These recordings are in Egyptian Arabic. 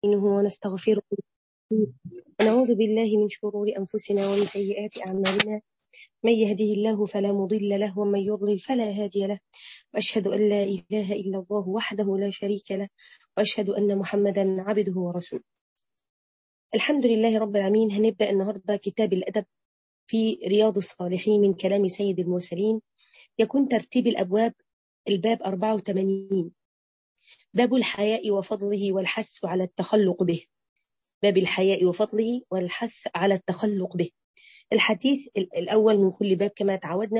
نستعينه ونستغفره ونعوذ بالله من شرور أنفسنا ومن سيئات أعمالنا من يهده الله فلا مضل له ومن يضلل فلا هادي له وأشهد أن لا إله إلا الله وحده لا شريك له وأشهد أن محمدا عبده ورسوله الحمد لله رب العالمين هنبدأ النهاردة كتاب الأدب في رياض الصالحين من كلام سيد المرسلين يكون ترتيب الأبواب الباب 84 باب الحياء وفضله والحث على التخلق به باب الحياء وفضله والحث على التخلق به الحديث الأول من كل باب كما تعودنا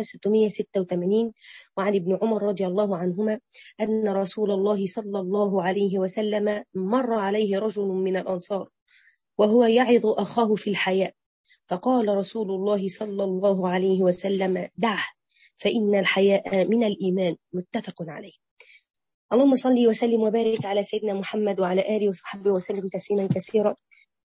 686 وعن ابن عمر رضي الله عنهما أن رسول الله صلى الله عليه وسلم مر عليه رجل من الأنصار وهو يعظ أخاه في الحياء فقال رسول الله صلى الله عليه وسلم دعه فإن الحياء من الإيمان متفق عليه اللهم صل وسلم وبارك على سيدنا محمد وعلى آله وصحبه وسلم تسليما كثيرا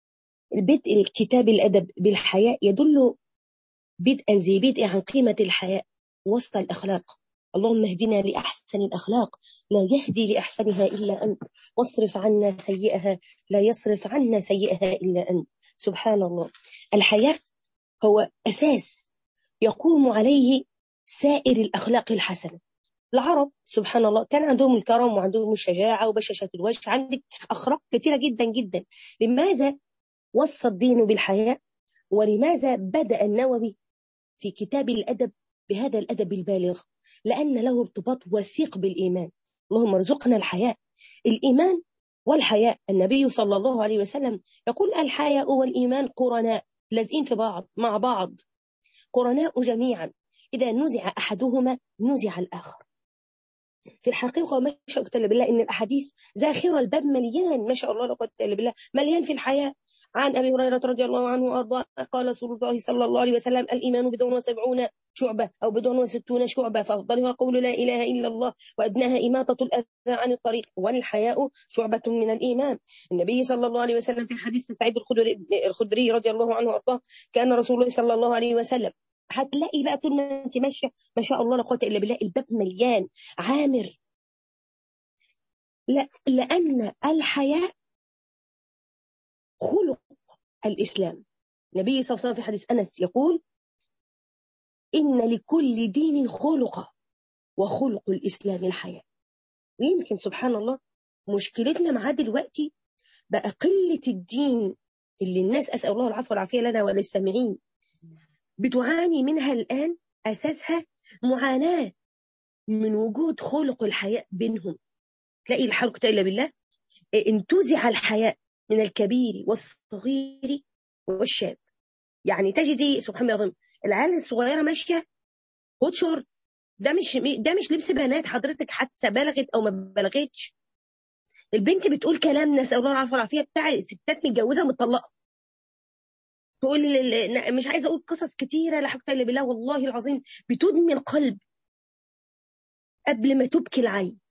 البدء الكتاب الأدب بالحياء يدل بدءا زي بدء عن قيمة الحياء وسط الأخلاق اللهم اهدنا لأحسن الأخلاق لا يهدي لأحسنها إلا أنت واصرف عنا سيئها لا يصرف عنا سيئها إلا أنت سبحان الله الحياء هو أساس يقوم عليه سائر الأخلاق الحسنة العرب سبحان الله كان عندهم الكرم وعندهم الشجاعة وبشاشة الوجه عندك أخلاق كثيرة جدا جدا لماذا وصى الدين بالحياء ولماذا بدأ النووي في كتاب الأدب بهذا الأدب البالغ لأن له ارتباط وثيق بالإيمان اللهم ارزقنا الحياء الإيمان والحياء النبي صلى الله عليه وسلم يقول الحياء والإيمان قرناء لازقين في بعض مع بعض قرناء جميعا إذا نزع أحدهما نزع الآخر في الحقيقة ما شاء الله بالله إن الأحاديث زاخرة الباب مليان ما شاء الله لا قوة إلا بالله مليان في الحياة عن أبي هريرة رضي الله عنه وأرضاه قال رسول الله صلى الله عليه وسلم الإيمان بضع وسبعون شعبة أو بضع وستون شعبة فأفضلها قول لا إله إلا الله وأدناها إماطة الأذى عن الطريق والحياء شعبة من الإيمان النبي صلى الله عليه وسلم في حديث سعيد الخدري, الخدري رضي الله عنه وأرضاه كان رسول الله صلى الله عليه وسلم هتلاقي بقى طول ما انت ماشيه ما شاء الله لا قوه الا بالله الباب مليان عامر لا لان الحياء خلق الاسلام النبي صلى الله عليه وسلم في حديث انس يقول ان لكل دين خلق وخلق الاسلام الحياء ويمكن سبحان الله مشكلتنا معاه دلوقتي بقى قله الدين اللي الناس اسال الله العفو والعافيه لنا وللسامعين بتعاني منها الآن أساسها معاناة من وجود خلق الحياء بينهم تلاقي الحلق إلا بالله انتزع الحياء من الكبير والصغير والشاب يعني تجدي سبحان الله العظيم العيال الصغيرة ماشية خد شورت ده مش ده مش لبس بنات حضرتك حتى بلغت او ما بلغتش البنت بتقول كلام نسال الله العافيه والعافيه بتاع ستات متجوزه مطلقه تقول مش عايزه اقول قصص كتيره لا حول الا بالله والله العظيم بتدمي القلب قبل ما تبكي العين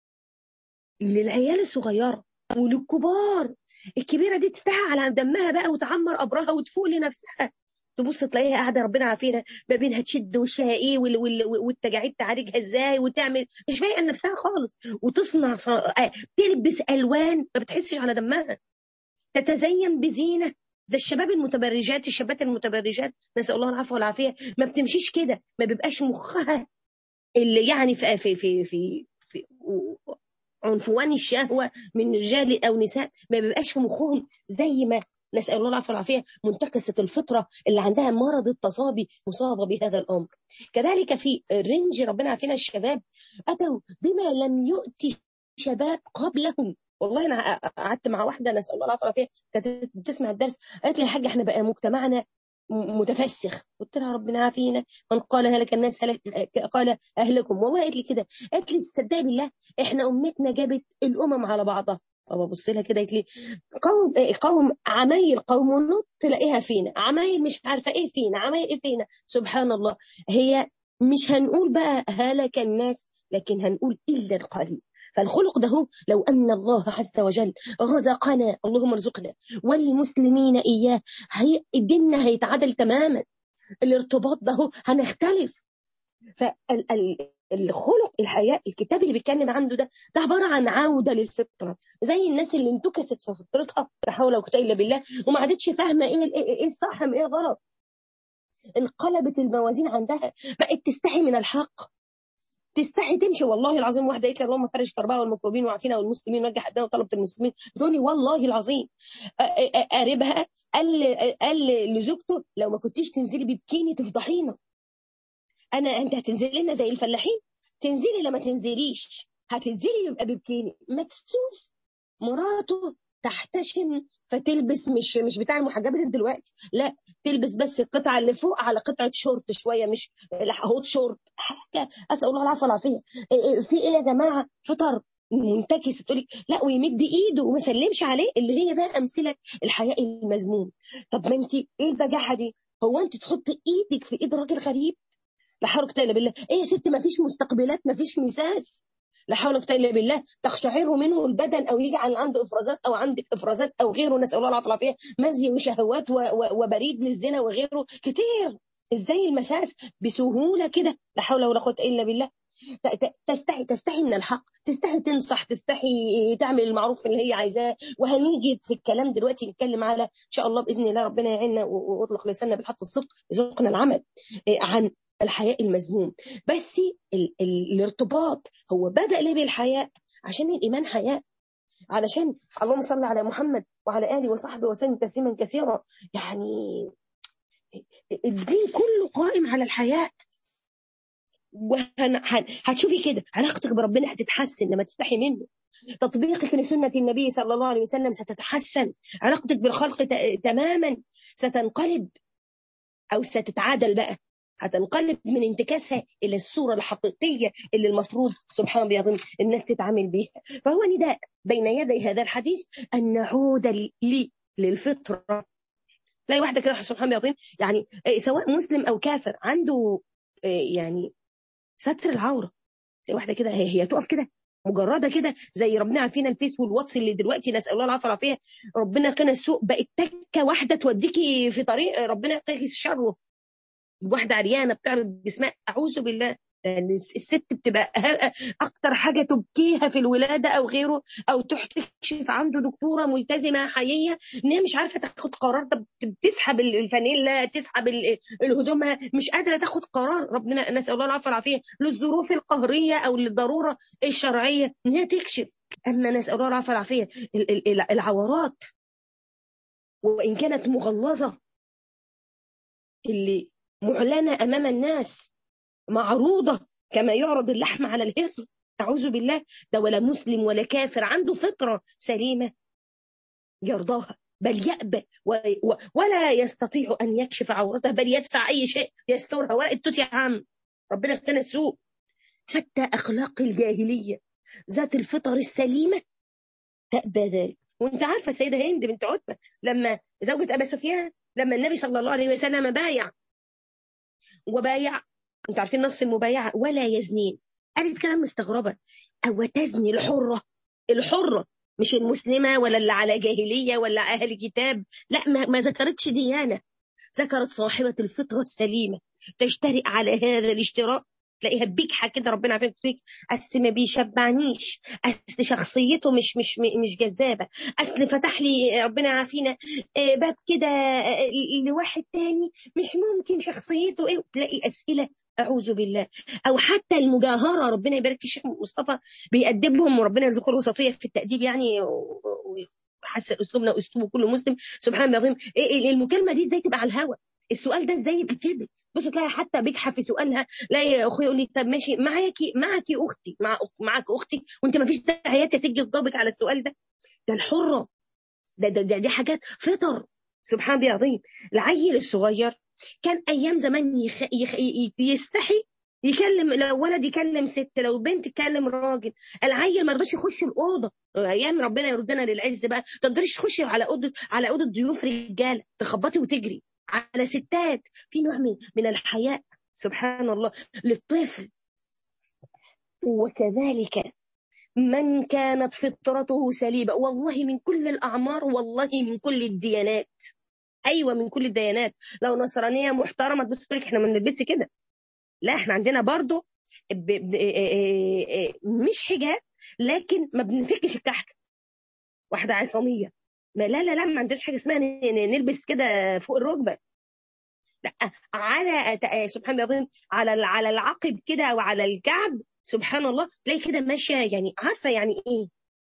للعيال الصغيره وللكبار الكبيره دي تستحى على دمها بقى وتعمر قبرها وتفوق لنفسها تبص تلاقيها قاعده ربنا عافينا ما بينها تشد وشها ايه والتجاعيد تعالجها ازاي وتعمل مش فايقه نفسها خالص وتصنع ص... تلبس الوان ما بتحسش على دمها تتزين بزينه ده الشباب المتبرجات الشابات المتبرجات نسال الله العفو والعافيه ما بتمشيش كده ما بيبقاش مخها اللي يعني في في في في, في عنفوان الشهوه من رجال او نساء ما بيبقاش في مخهم زي ما نسال الله العفو والعافيه منتكسه الفطره اللي عندها مرض التصابي مصابه بهذا الامر كذلك في رينج ربنا عافينا الشباب اتوا بما لم يؤتي شباب قبلهم والله انا قعدت مع واحده نسال الله العافيه والعافيه كانت بتسمع الدرس قالت لي يا حاجه احنا بقى مجتمعنا متفسخ قلت لها ربنا عافينا من قال هلك الناس هلك قال اهلكم والله قالت لي كده قالت لي تصدقي بالله احنا امتنا جابت الامم على بعضها ابص لها كده قالت لي قوم قوم عمايل قوم لوط تلاقيها فينا عمايل مش عارفه ايه فينا عمايل ايه فينا سبحان الله هي مش هنقول بقى هلك الناس لكن هنقول الا القليل فالخلق ده لو أن الله عز وجل رزقنا اللهم ارزقنا والمسلمين إياه هي الدين هيتعادل تماما الارتباط ده هنختلف الخلق الحياء الكتاب اللي بيتكلم عنه ده ده عباره عن عوده للفطره زي الناس اللي انتكست في فطرتها لا حول ولا قوه الا بالله وما عادتش فاهمه ايه ايه الصح من ايه الغلط انقلبت الموازين عندها بقت تستحي من الحق تستحي تمشي والله العظيم واحده قالت اللهم فرج كربها والمكروبين وعافينا والمسلمين ونجح ابنائنا وطلبه المسلمين تقولي والله العظيم قاربها قال قال لزوجته لو ما كنتيش تنزلي ببكيني تفضحينا انا انت هتنزلي لنا زي الفلاحين تنزلي لما تنزليش هتنزلي يبقى ببكيني مكسوف مراته تحتشم فتلبس مش مش بتاع المحجبات دلوقتي لا تلبس بس القطعه اللي فوق على قطعه شورت شويه مش هوت شورت حاجه اسال الله العافيه والعافيه في ايه يا جماعه فطر منتكسه تقول لك لا ويمد ايده وما سلمش عليه اللي هي بقى امثله الحياء المذموم طب ما انت ايه البجاحه دي هو انت تحطي ايدك في ايد راجل غريب لا حول ولا بالله ايه يا ست ما فيش مستقبلات ما فيش مساس لا حول ولا قوه بالله تقشعر منه البدن او يجعل عنده افرازات او عندك افرازات او غيره نسال الله العافيه والعافيه مزي وشهوات وبريد للزنا وغيره كتير ازاي المساس بسهوله كده لا حول ولا قوه الا بالله تستحي تستحي من الحق تستحي تنصح تستحي تعمل المعروف اللي هي عايزاه وهنيجي في الكلام دلوقتي نتكلم على ان شاء الله باذن الله ربنا يعيننا واطلق لساننا بالحق والصدق يرزقنا العمل عن الحياء المذموم بس ال ال الارتباط هو بدأ ليه بالحياء عشان الإيمان حياء علشان اللهم صل على محمد وعلى آله وصحبه وسلم تسليما كثيرا يعني الدين كله قائم على الحياء وهتشوفي كده علاقتك بربنا هتتحسن لما تستحي منه تطبيقك لسنة النبي صلى الله عليه وسلم ستتحسن علاقتك بالخلق تماما ستنقلب أو ستتعادل بقى هتنقلب من انتكاسها الى الصوره الحقيقيه اللي المفروض سبحان الله العظيم الناس تتعامل بيها فهو نداء بين يدي هذا الحديث ان نعود لي للفطره تلاقي واحده كده سبحان الله العظيم يعني سواء مسلم او كافر عنده يعني ستر العوره تلاقي واحده كده هي, هي تقف كده مجرده كده زي ربنا عارفين الفيس والواتس اللي دلوقتي نسال الله العافيه والعافيه ربنا كان السوق بقت تكه واحده توديكي في طريق ربنا يقيك شره واحدة عريانة بتعرض جسمها أعوذ بالله الست بتبقى اكتر حاجه تبكيها في الولاده او غيره او تكشف عنده دكتوره ملتزمه حقيقيه ان هي مش عارفه تاخد قرار بتسحب الفانيلا تسحب الهدومها مش قادره تاخد قرار ربنا نسال الله العافيه والعافيه للظروف القهريه او للضروره الشرعيه ان هي تكشف اما نسال الله العافيه والعافيه العورات وان كانت مغلظه اللي معلنة أمام الناس معروضة كما يعرض اللحم على الهر أعوذ بالله ده ولا مسلم ولا كافر عنده فطرة سليمة يرضاها بل يأبى ولا يستطيع أن يكشف عورته بل يدفع أي شيء يسترها ولا التوت يا عم ربنا اختنى السوء حتى أخلاق الجاهلية ذات الفطر السليمة تأبى ذلك وانت عارفة السيدة هند بنت عتبة لما زوجة أبا سفيان لما النبي صلى الله عليه وسلم بايع وبايع انتوا عارفين نص المبايعة ولا يزنين قالت كلام مستغربة أو تزني الحرة الحرة مش المسلمة ولا اللي على جاهلية ولا أهل كتاب لا ما, ما ذكرتش ديانة ذكرت صاحبة الفطرة السليمة تجترئ على هذا الاشتراء تلاقيها بجحة كده ربنا عارفين فيك أصل ما بيشبعنيش أصل شخصيته مش مش مش جذابة أصل فتح لي ربنا عافينا باب كده لواحد تاني مش ممكن شخصيته إيه تلاقي أسئلة أعوذ بالله أو حتى المجاهرة ربنا يبارك في الشيخ مصطفى بيأدبهم وربنا يرزقه الوسطية في التأديب يعني وحسن أسلوبنا أسلوب كل مسلم سبحان الله العظيم المكالمة دي إزاي تبقى على الهوا السؤال ده ازاي يبقى كده بص تلاقي حتى بيجحف في سؤالها لا يا اخويا يقول لي طب ماشي معاكي معاكي اختي مع معاك اختك وانت ما فيش داعيات يا سجي تجاوبك على السؤال ده ده الحره ده, ده, ده دي حاجات فطر سبحان الله العظيم العيل الصغير كان ايام زمان يخ... يخ... يستحي يكلم لو ولد يكلم ست لو بنت تكلم راجل العيل ما رضاش يخش الاوضه ايام ربنا يردنا للعز بقى ما تقدريش تخشي على اوضه على اوضه ضيوف رجاله تخبطي وتجري على ستات في نوع من, من الحياء سبحان الله للطفل وكذلك من كانت فطرته سليمة والله من كل الأعمار والله من كل الديانات أيوة من كل الديانات لو نصرانية محترمة تبص تقول احنا ما بنلبسش كده لا احنا عندنا برضه ب... ب... آه، آه، مش حجاب لكن ما بنفكش الكحك واحده عصاميه ما لا لا لا ما عندناش حاجه اسمها ن- ن- نلبس كده فوق الركبه لا على ت- سبحان الله العظيم على ال- على العقب كده او على الكعب سبحان الله تلاقي كده ماشيه يعني عارفه يعني ايه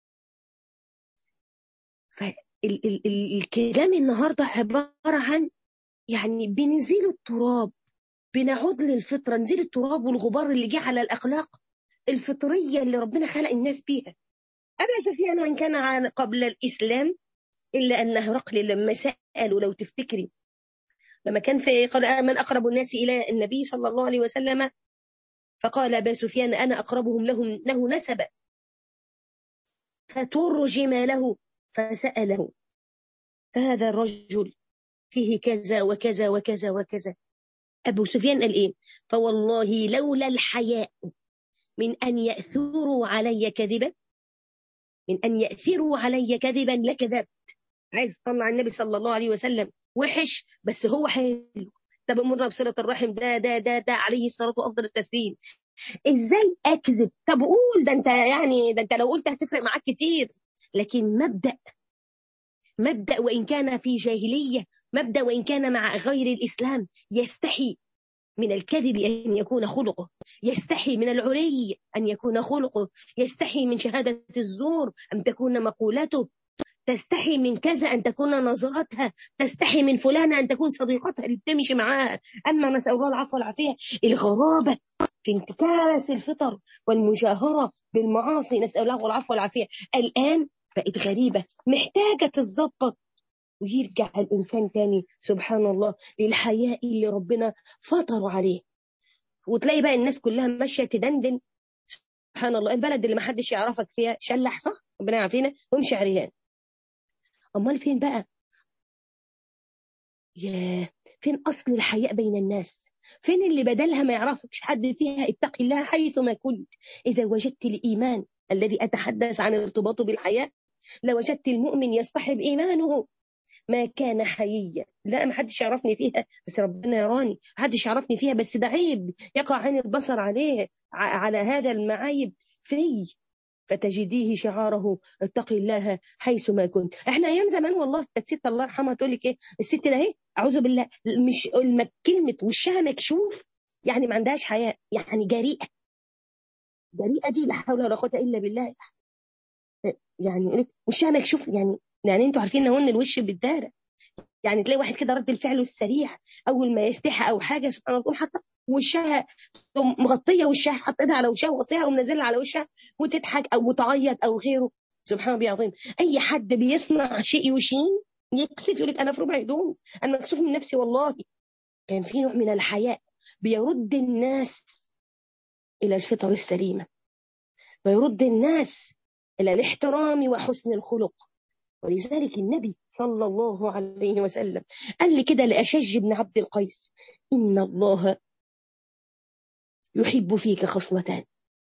فالكلام النهارده عباره عن يعني بنزيل التراب بنعود للفطره نزيل التراب والغبار اللي جه على الاخلاق الفطريه اللي ربنا خلق الناس بيها ابا سفيان وان كان عن- قبل الاسلام الا ان هرقل لما سالوا لو تفتكري لما كان في قال من اقرب الناس الى النبي صلى الله عليه وسلم فقال ابا سفيان انا اقربهم لهم له نسبا فترجم له فساله هذا الرجل فيه كذا وكذا وكذا وكذا ابو سفيان قال ايه فوالله لولا الحياء من ان ياثروا علي كذبا من ان ياثروا علي كذبا لكذبت عايز تطلع النبي صلى الله عليه وسلم وحش بس هو حلو طب امرنا بصله الرحم ده ده ده ده عليه الصلاه وافضل التسليم ازاي اكذب طب قول ده انت يعني ده انت لو قلت هتفرق معاك كتير لكن مبدا مبدا وان كان في جاهليه مبدا وان كان مع غير الاسلام يستحي من الكذب ان يكون خلقه يستحي من العري ان يكون خلقه يستحي من شهاده الزور ان تكون مقولته تستحي من كذا ان تكون نظراتها تستحي من فلانه ان تكون صديقتها اللي بتمشي معاها اما نسال الله العفو والعافيه الغرابه في انتكاس الفطر والمجاهره بالمعاصي نسال الله العفو والعافيه الان بقت غريبه محتاجه تتظبط ويرجع الانسان تاني سبحان الله للحياء اللي ربنا فطره عليه وتلاقي بقى الناس كلها ماشيه تدندن سبحان الله البلد اللي ما حدش يعرفك فيها شلح صح ربنا يعافينا وامشي عريان امال فين بقى ياه فين اصل الحياء بين الناس فين اللي بدلها ما يعرفكش حد فيها اتق الله حيث ما كنت اذا وجدت الايمان الذي اتحدث عن ارتباطه بالحياء لوجدت المؤمن يصطحب ايمانه ما كان حييا لا ما حدش يعرفني فيها بس ربنا يراني ما حدش يعرفني فيها بس ده عيب يقع عين البصر عليه ع- على هذا المعايب في فتجديه شعاره اتق الله حيث ما كنت احنا ايام زمان والله كانت ست الله يرحمها تقول لك ايه الست ده اهي اعوذ بالله مش الم- كلمه وشها مكشوف يعني ما عندهاش حياء يعني جريئه جريئه دي لا حول ولا قوه الا بالله يعني يقول لك وشها مكشوف يعني يعني انتوا عارفين ان الوش بالدارة يعني تلاقي واحد كده رد الفعل السريع اول ما يستحى او حاجه سبحان الله تقوم حاطه وشها تقوم مغطيه وشها حاطه ايدها على وشها ومغطيها ومنزلها على وشها وتضحك او تعيط او غيره سبحان الله العظيم اي حد بيصنع شيء يشين يكسف يقول لك انا في ربع هدوم انا مكسوف من نفسي والله كان في نوع من الحياء بيرد الناس الى الفطر السليمه ويرد الناس الى الاحترام وحسن الخلق ولذلك النبي صلى الله عليه وسلم قال لي كده لأشج بن عبد القيس إن الله يحب فيك خصلتان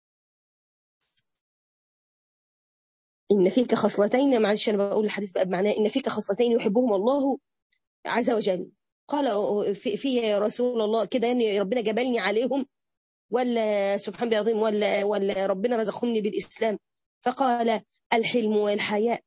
إن فيك خصلتين معلش أنا بقول الحديث بقى بمعناه إن فيك خصلتين يحبهم الله عز وجل قال في, في يا رسول الله كده يعني ربنا جبلني عليهم ولا سبحان الله العظيم ولا ولا ربنا رزقني بالإسلام فقال الحلم والحياء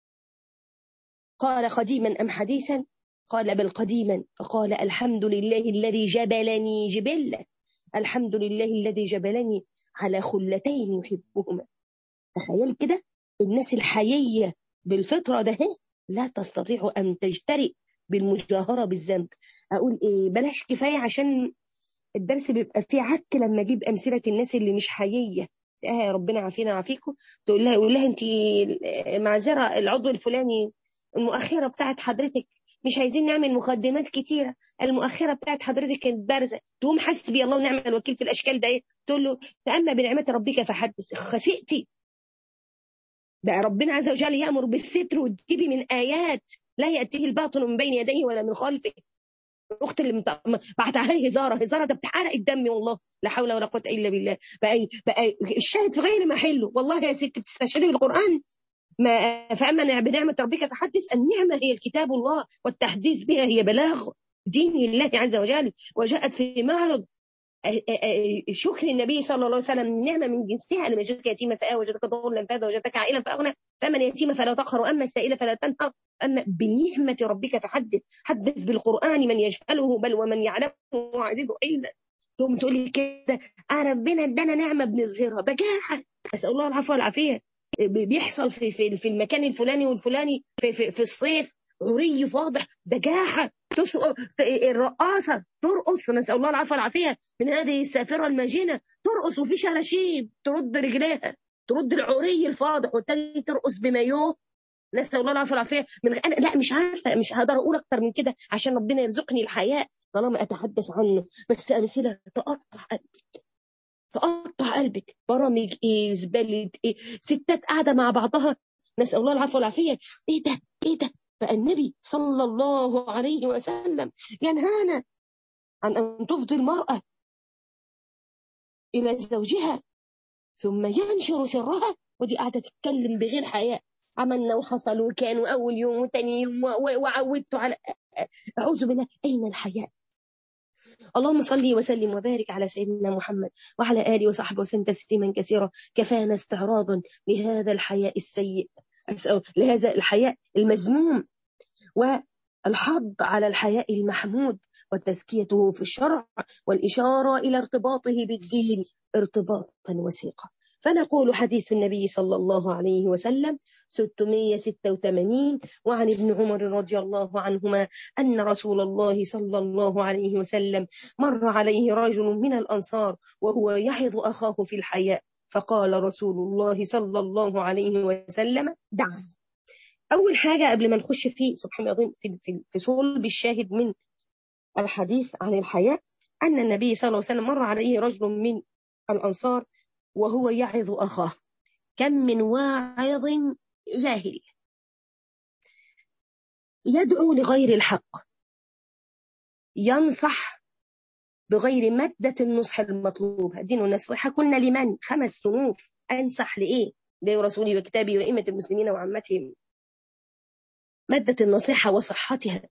قال قديما أم حديثا قال بل قديما فقال الحمد لله الذي جبلني جبلة الحمد لله الذي جبلني على خلتين يحبهما تخيل كده الناس الحيية بالفطرة ده لا تستطيع أن تجترئ بالمجاهرة بالذنب أقول إيه بلاش كفاية عشان الدرس بيبقى فيه عك لما أجيب أمثلة الناس اللي مش حيية يا ربنا عافينا عافيكم تقول لها يقول لها انت معذره العضو الفلاني المؤخره بتاعت حضرتك مش عايزين نعمل مقدمات كتيره المؤخره بتاعت حضرتك كانت بارزه تقوم حسبي الله ونعم الوكيل في الاشكال ده ايه تقول له فاما بنعمه ربك فحدث خسئتي بقى ربنا عز وجل يامر بالستر وتجيبي من ايات لا ياتيه الباطل من بين يديه ولا من خلفه الاخت اللي مت... بعتها لي هزاره هزاره ده بتحرق الدم والله لا حول ولا قوه الا بالله بقى بقى الشاهد في غير محله والله يا ست بتستشهدي بالقران ما فاما بنعمه ربك فحدث النعمه هي الكتاب الله والتحديث بها هي بلاغ دين الله عز وجل وجاءت في معرض شكر النبي صلى الله عليه وسلم النعمه من جنسها لما وجدك يتيما فآوى وجدك ضالا فهدى وجدك عائلا فأغنى فأما اليتيم فلا تقهر أما السائل فلا تنهر أما بنعمة ربك فحدث حدث بالقرآن من يجهله بل ومن يعلمه وعزيزه علما تقوم تقول لي كده ربنا ادانا نعمه بنظهرها بجاحه اسال الله العفو والعافيه بيحصل في في في المكان الفلاني والفلاني في في, في الصيف عري واضح بجاحه الرقاصه ترقص نسال الله العفو والعافيه من هذه السافره الماجنه ترقص وفي شراشيب ترد رجليها ترد العري الفاضح والتاني ترقص بمايوه نسال الله العفو والعافيه من انا لا مش عارفه مش هقدر اقول اكتر من كده عشان ربنا يرزقني الحياء طالما اتحدث عنه بس امثله تقطع قلبك تقطع قلبك برامج ايه زباله ايه ستات قاعده مع بعضها نسال الله العفو والعافيه ايه ده ايه ده فالنبي صلى الله عليه وسلم ينهانا عن ان تفضي المراه الى زوجها ثم ينشر سرها ودي قاعده تتكلم بغير حياء عملنا وحصل وكان واول يوم وثاني يوم وعودت على اعوذ بالله اين الحياء اللهم صل وسلم وبارك على سيدنا محمد وعلى اله وصحبه وسلم تسليما كثيرا كفانا استعراضا لهذا الحياء السيء لهذا الحياء المذموم والحض على الحياء المحمود وتزكيته في الشرع والإشارة إلى ارتباطه بالدين ارتباطا وثيقا فنقول حديث النبي صلى الله عليه وسلم 686 وعن ابن عمر رضي الله عنهما أن رسول الله صلى الله عليه وسلم مر عليه رجل من الأنصار وهو يحظ أخاه في الحياء فقال رسول الله صلى الله عليه وسلم دعا أول حاجة قبل ما نخش في سبحان الله في, في, في صلب الشاهد من الحديث عن الحياء أن النبي صلى الله عليه وسلم مر عليه رجل من الأنصار وهو يعظ أخاه كم من واعظ جاهل يدعو لغير الحق ينصح بغير مادة النصح المطلوب الدين النصيحة كنا لمن خمس صنوف أنصح لإيه لرسولي وكتابي وإمة المسلمين وعامتهم مادة النصيحة وصحتها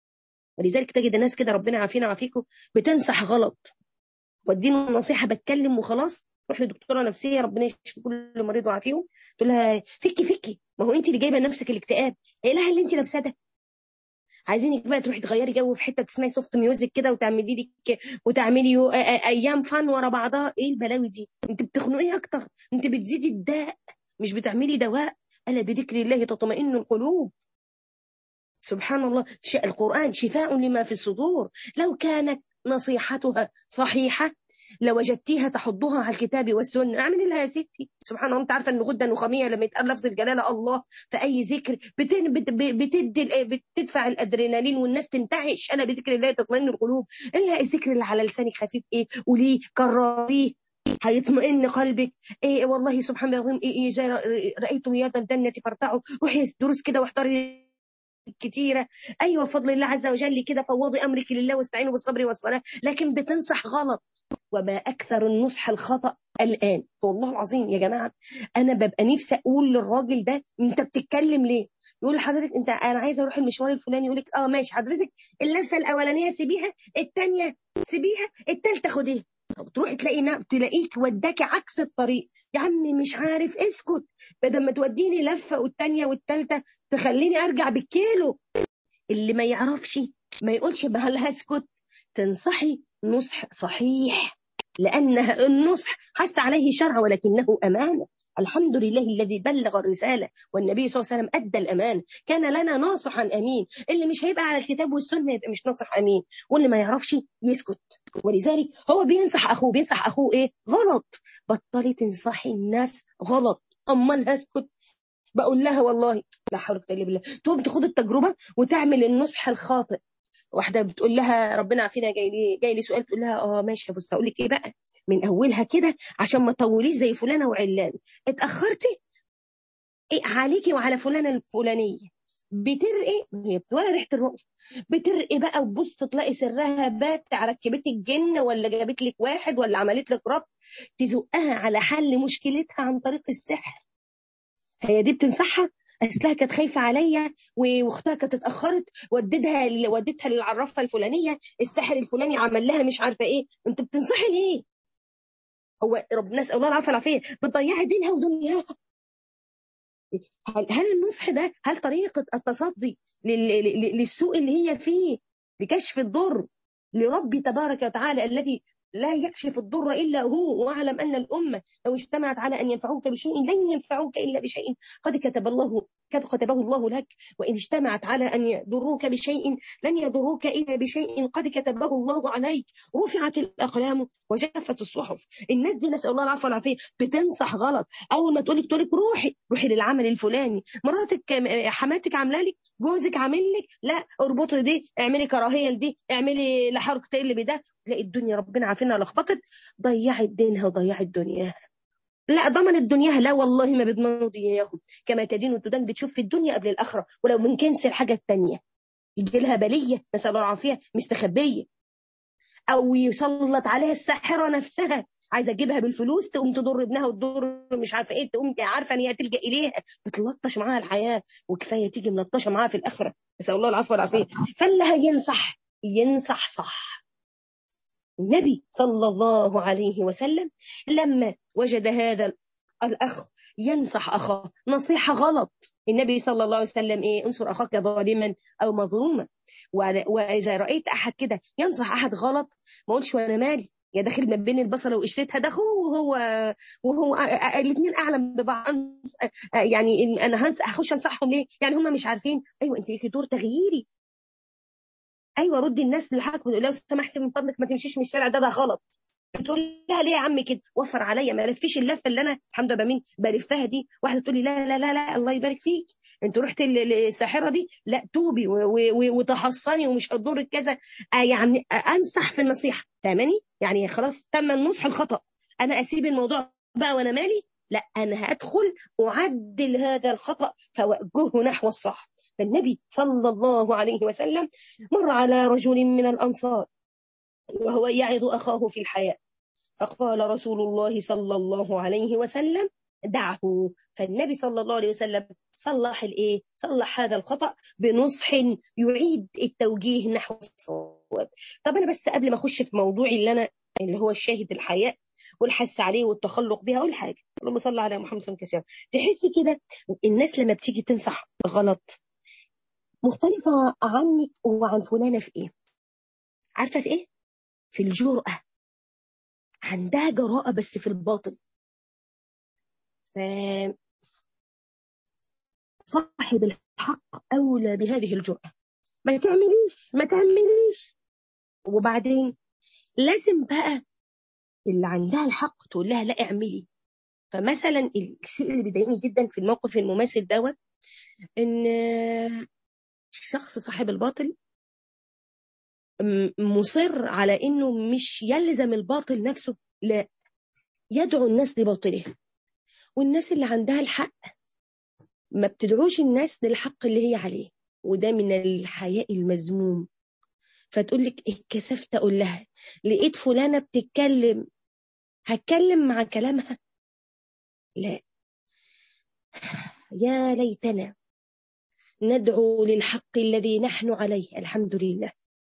ولذلك تجد الناس كده ربنا عافينا وعافيكم بتنصح غلط والدين النصيحة بتكلم وخلاص روح لدكتوره نفسيه ربنا يشفي كل مريض وعافيهم تقول لها فكي فكي ما هو انت اللي جايبه لنفسك الاكتئاب ايه لها اللي انت لابساه ده عايزينك بقى تروحي تغيري جو في حته تسمعي سوفت ميوزك كده وتعملي لك وتعملي ايام فن ورا بعضها ايه البلاوي دي انت بتخنقي اكتر انت بتزيدي الداء مش بتعملي دواء الا بذكر الله تطمئن القلوب سبحان الله القرآن شفاء لما في الصدور لو كانت نصيحتها صحيحة لوجدتيها تحضها على الكتاب والسنه اعملي لها يا ستي سبحان الله انت عارفه ان غده نخاميه لما يتقال لفظ الجلاله الله في اي ذكر بتن بتدي بتدفع الادرينالين والناس تنتعش انا بذكر الله تطمئن القلوب الا الذكر اللي على لسانك خفيف ايه وليه كرريه هيطمئن قلبك ايه والله سبحان الله ايه, إيه رايت رياض الجنه فارتعوا روحي دروس كده واحضري كتيرة أيوة بفضل الله عز وجل كده فوضي أمرك لله واستعينوا بالصبر والصلاة لكن بتنصح غلط وما أكثر النصح الخطأ الآن والله العظيم يا جماعة أنا ببقى نفسي أقول للراجل ده أنت بتتكلم ليه يقول لحضرتك انت انا عايزه اروح المشوار الفلاني يقول لك اه ماشي حضرتك اللفه الاولانيه سيبيها الثانيه سيبيها الثالثه خديها طب تروحي تلاقي نعم تلاقيك وداكي عكس الطريق يا عمي مش عارف اسكت بدل ما توديني لفه والثانيه والثالثه تخليني ارجع بالكيلو اللي ما يعرفش ما يقولش بهل هسكت تنصحي نصح صحيح لأنها النصح حس عليه شرع ولكنه أمانة الحمد لله الذي بلغ الرسالة والنبي صلى الله عليه وسلم أدى الأمان كان لنا ناصحا أمين اللي مش هيبقى على الكتاب والسنة يبقى مش ناصح أمين واللي ما يعرفش يسكت ولذلك هو بينصح أخوه بينصح أخوه إيه غلط بطلي تنصحي الناس غلط أمال هسكت بقول لها والله لا حول ولا قوه الا بالله تقوم تاخد التجربه وتعمل النصح الخاطئ واحده بتقول لها ربنا عافينا جاي لي جاي لي سؤال تقول لها اه ماشي بص اقول لك ايه بقى من اولها كده عشان ما تطوليش زي فلانه وعلان اتاخرتي إيه عليكي وعلى فلانه الفلانيه بترقي هي ولا ريحه الرؤيه بترقي بقى وبص تلاقي سرها بات ركبت الجن ولا جابت لك واحد ولا عملت لك ربط تزقها على حل مشكلتها عن طريق السحر هي دي بتنصحها اصلها كانت خايفه عليا واختها كانت اتاخرت وديتها وديتها للعرافه الفلانيه الساحر الفلاني عمل لها مش عارفه ايه انت بتنصحي ليه هو ربنا نسال الله العافيه والعافيه بتضيعي دينها ودنياها هل, هل النصح ده هل طريقه التصدي للسوء اللي هي فيه لكشف الضر لربي تبارك وتعالى الذي لا يكشف الضر إلا هو واعلم أن الأمة لو اجتمعت على أن ينفعوك بشيء لن ينفعوك إلا بشيء قد كتب الله قد كتبه الله لك وإن اجتمعت على أن يضروك بشيء لن يضروك إلا بشيء قد كتبه الله عليك رفعت الأقلام وجفت الصحف الناس دي نسأل الله العفو والعافية بتنصح غلط أول ما تقولك تقولك روحي روحي للعمل الفلاني مراتك حماتك عامله لك جوزك عامل لك لا اربطي دي اعملي كراهيه لدي اعملي لحركه تقلب ده تلاقي الدنيا ربنا عافينا لخبطت ضيعت دينها وضيعت دنياها لا ضمن دنياها لا والله ما بيضمنوا دنياهم كما تدين وتدان بتشوف في الدنيا قبل الاخره ولو من كنس الحاجه الثانيه يجي لها بليه نسال الله العافيه مستخبيه او يسلط عليها الساحره نفسها عايزه تجيبها بالفلوس تقوم تضر ابنها وتضر مش عارفه ايه تقوم عارفه ان هي تلجا اليها بتلطش معاها الحياه وكفايه تيجي ملطشه معاها في الاخره نسال الله العفو والعافيه فاللي هينصح ينصح صح النبي صلى الله عليه وسلم لما وجد هذا الأخ ينصح أخاه نصيحة غلط النبي صلى الله عليه وسلم إيه انصر أخاك ظالما أو مظلوما وإذا رأيت أحد كده ينصح أحد غلط ما قلتش وأنا مالي يا داخل ما بين البصله وقشرتها ده هو وهو وهو الاثنين اعلم ببعض يعني انا هخش انصحهم ليه؟ يعني هم مش عارفين ايوه انت ليكي دور تغييري ايوه ردي الناس للحاكم لو سمحت من فضلك ما تمشيش من الشارع ده ده غلط بتقول لها ليه يا عم كده وفر عليا ما لفيش اللفه اللي انا الحمد لله مين بلفها دي واحده تقول لي لا لا لا لا الله يبارك فيك انت رحت للساحره دي لا توبي وتحصني ومش هتضرك كذا يعني انصح في النصيحه فاهماني يعني خلاص تم النصح الخطا انا اسيب الموضوع بقى وانا مالي لا انا هدخل اعدل هذا الخطا فاوجهه نحو الصح فالنبي صلى الله عليه وسلم مر على رجل من الأنصار وهو يعظ أخاه في الحياة فقال رسول الله صلى الله عليه وسلم دعه فالنبي صلى الله عليه وسلم صلح الايه صلح هذا الخطا بنصح يعيد التوجيه نحو الصواب طب انا بس قبل ما اخش في موضوعي اللي انا اللي هو الشاهد الحياء والحث عليه والتخلق بها اقول حاجه اللهم صل على محمد صلى الله عليه وسلم تحسي كده الناس لما بتيجي تنصح غلط مختلفة عنك وعن فلانة في ايه عارفة في ايه في الجرأة عندها جراءة بس في الباطن ف... صاحب الحق أولى بهذه الجرأة ما تعمليش ما تعمليش وبعدين لازم بقى اللي عندها الحق تقول لها لا اعملي فمثلا الشيء اللي بيضايقني جدا في الموقف المماثل دوت ان الشخص صاحب الباطل مصر على انه مش يلزم الباطل نفسه لا يدعو الناس لباطله والناس اللي عندها الحق ما بتدعوش الناس للحق اللي هي عليه وده من الحياء المذموم فتقول لك اتكسفت اقول لها لقيت فلانه بتتكلم هتكلم مع كلامها لا يا ليتنا ندعو للحق الذي نحن عليه الحمد لله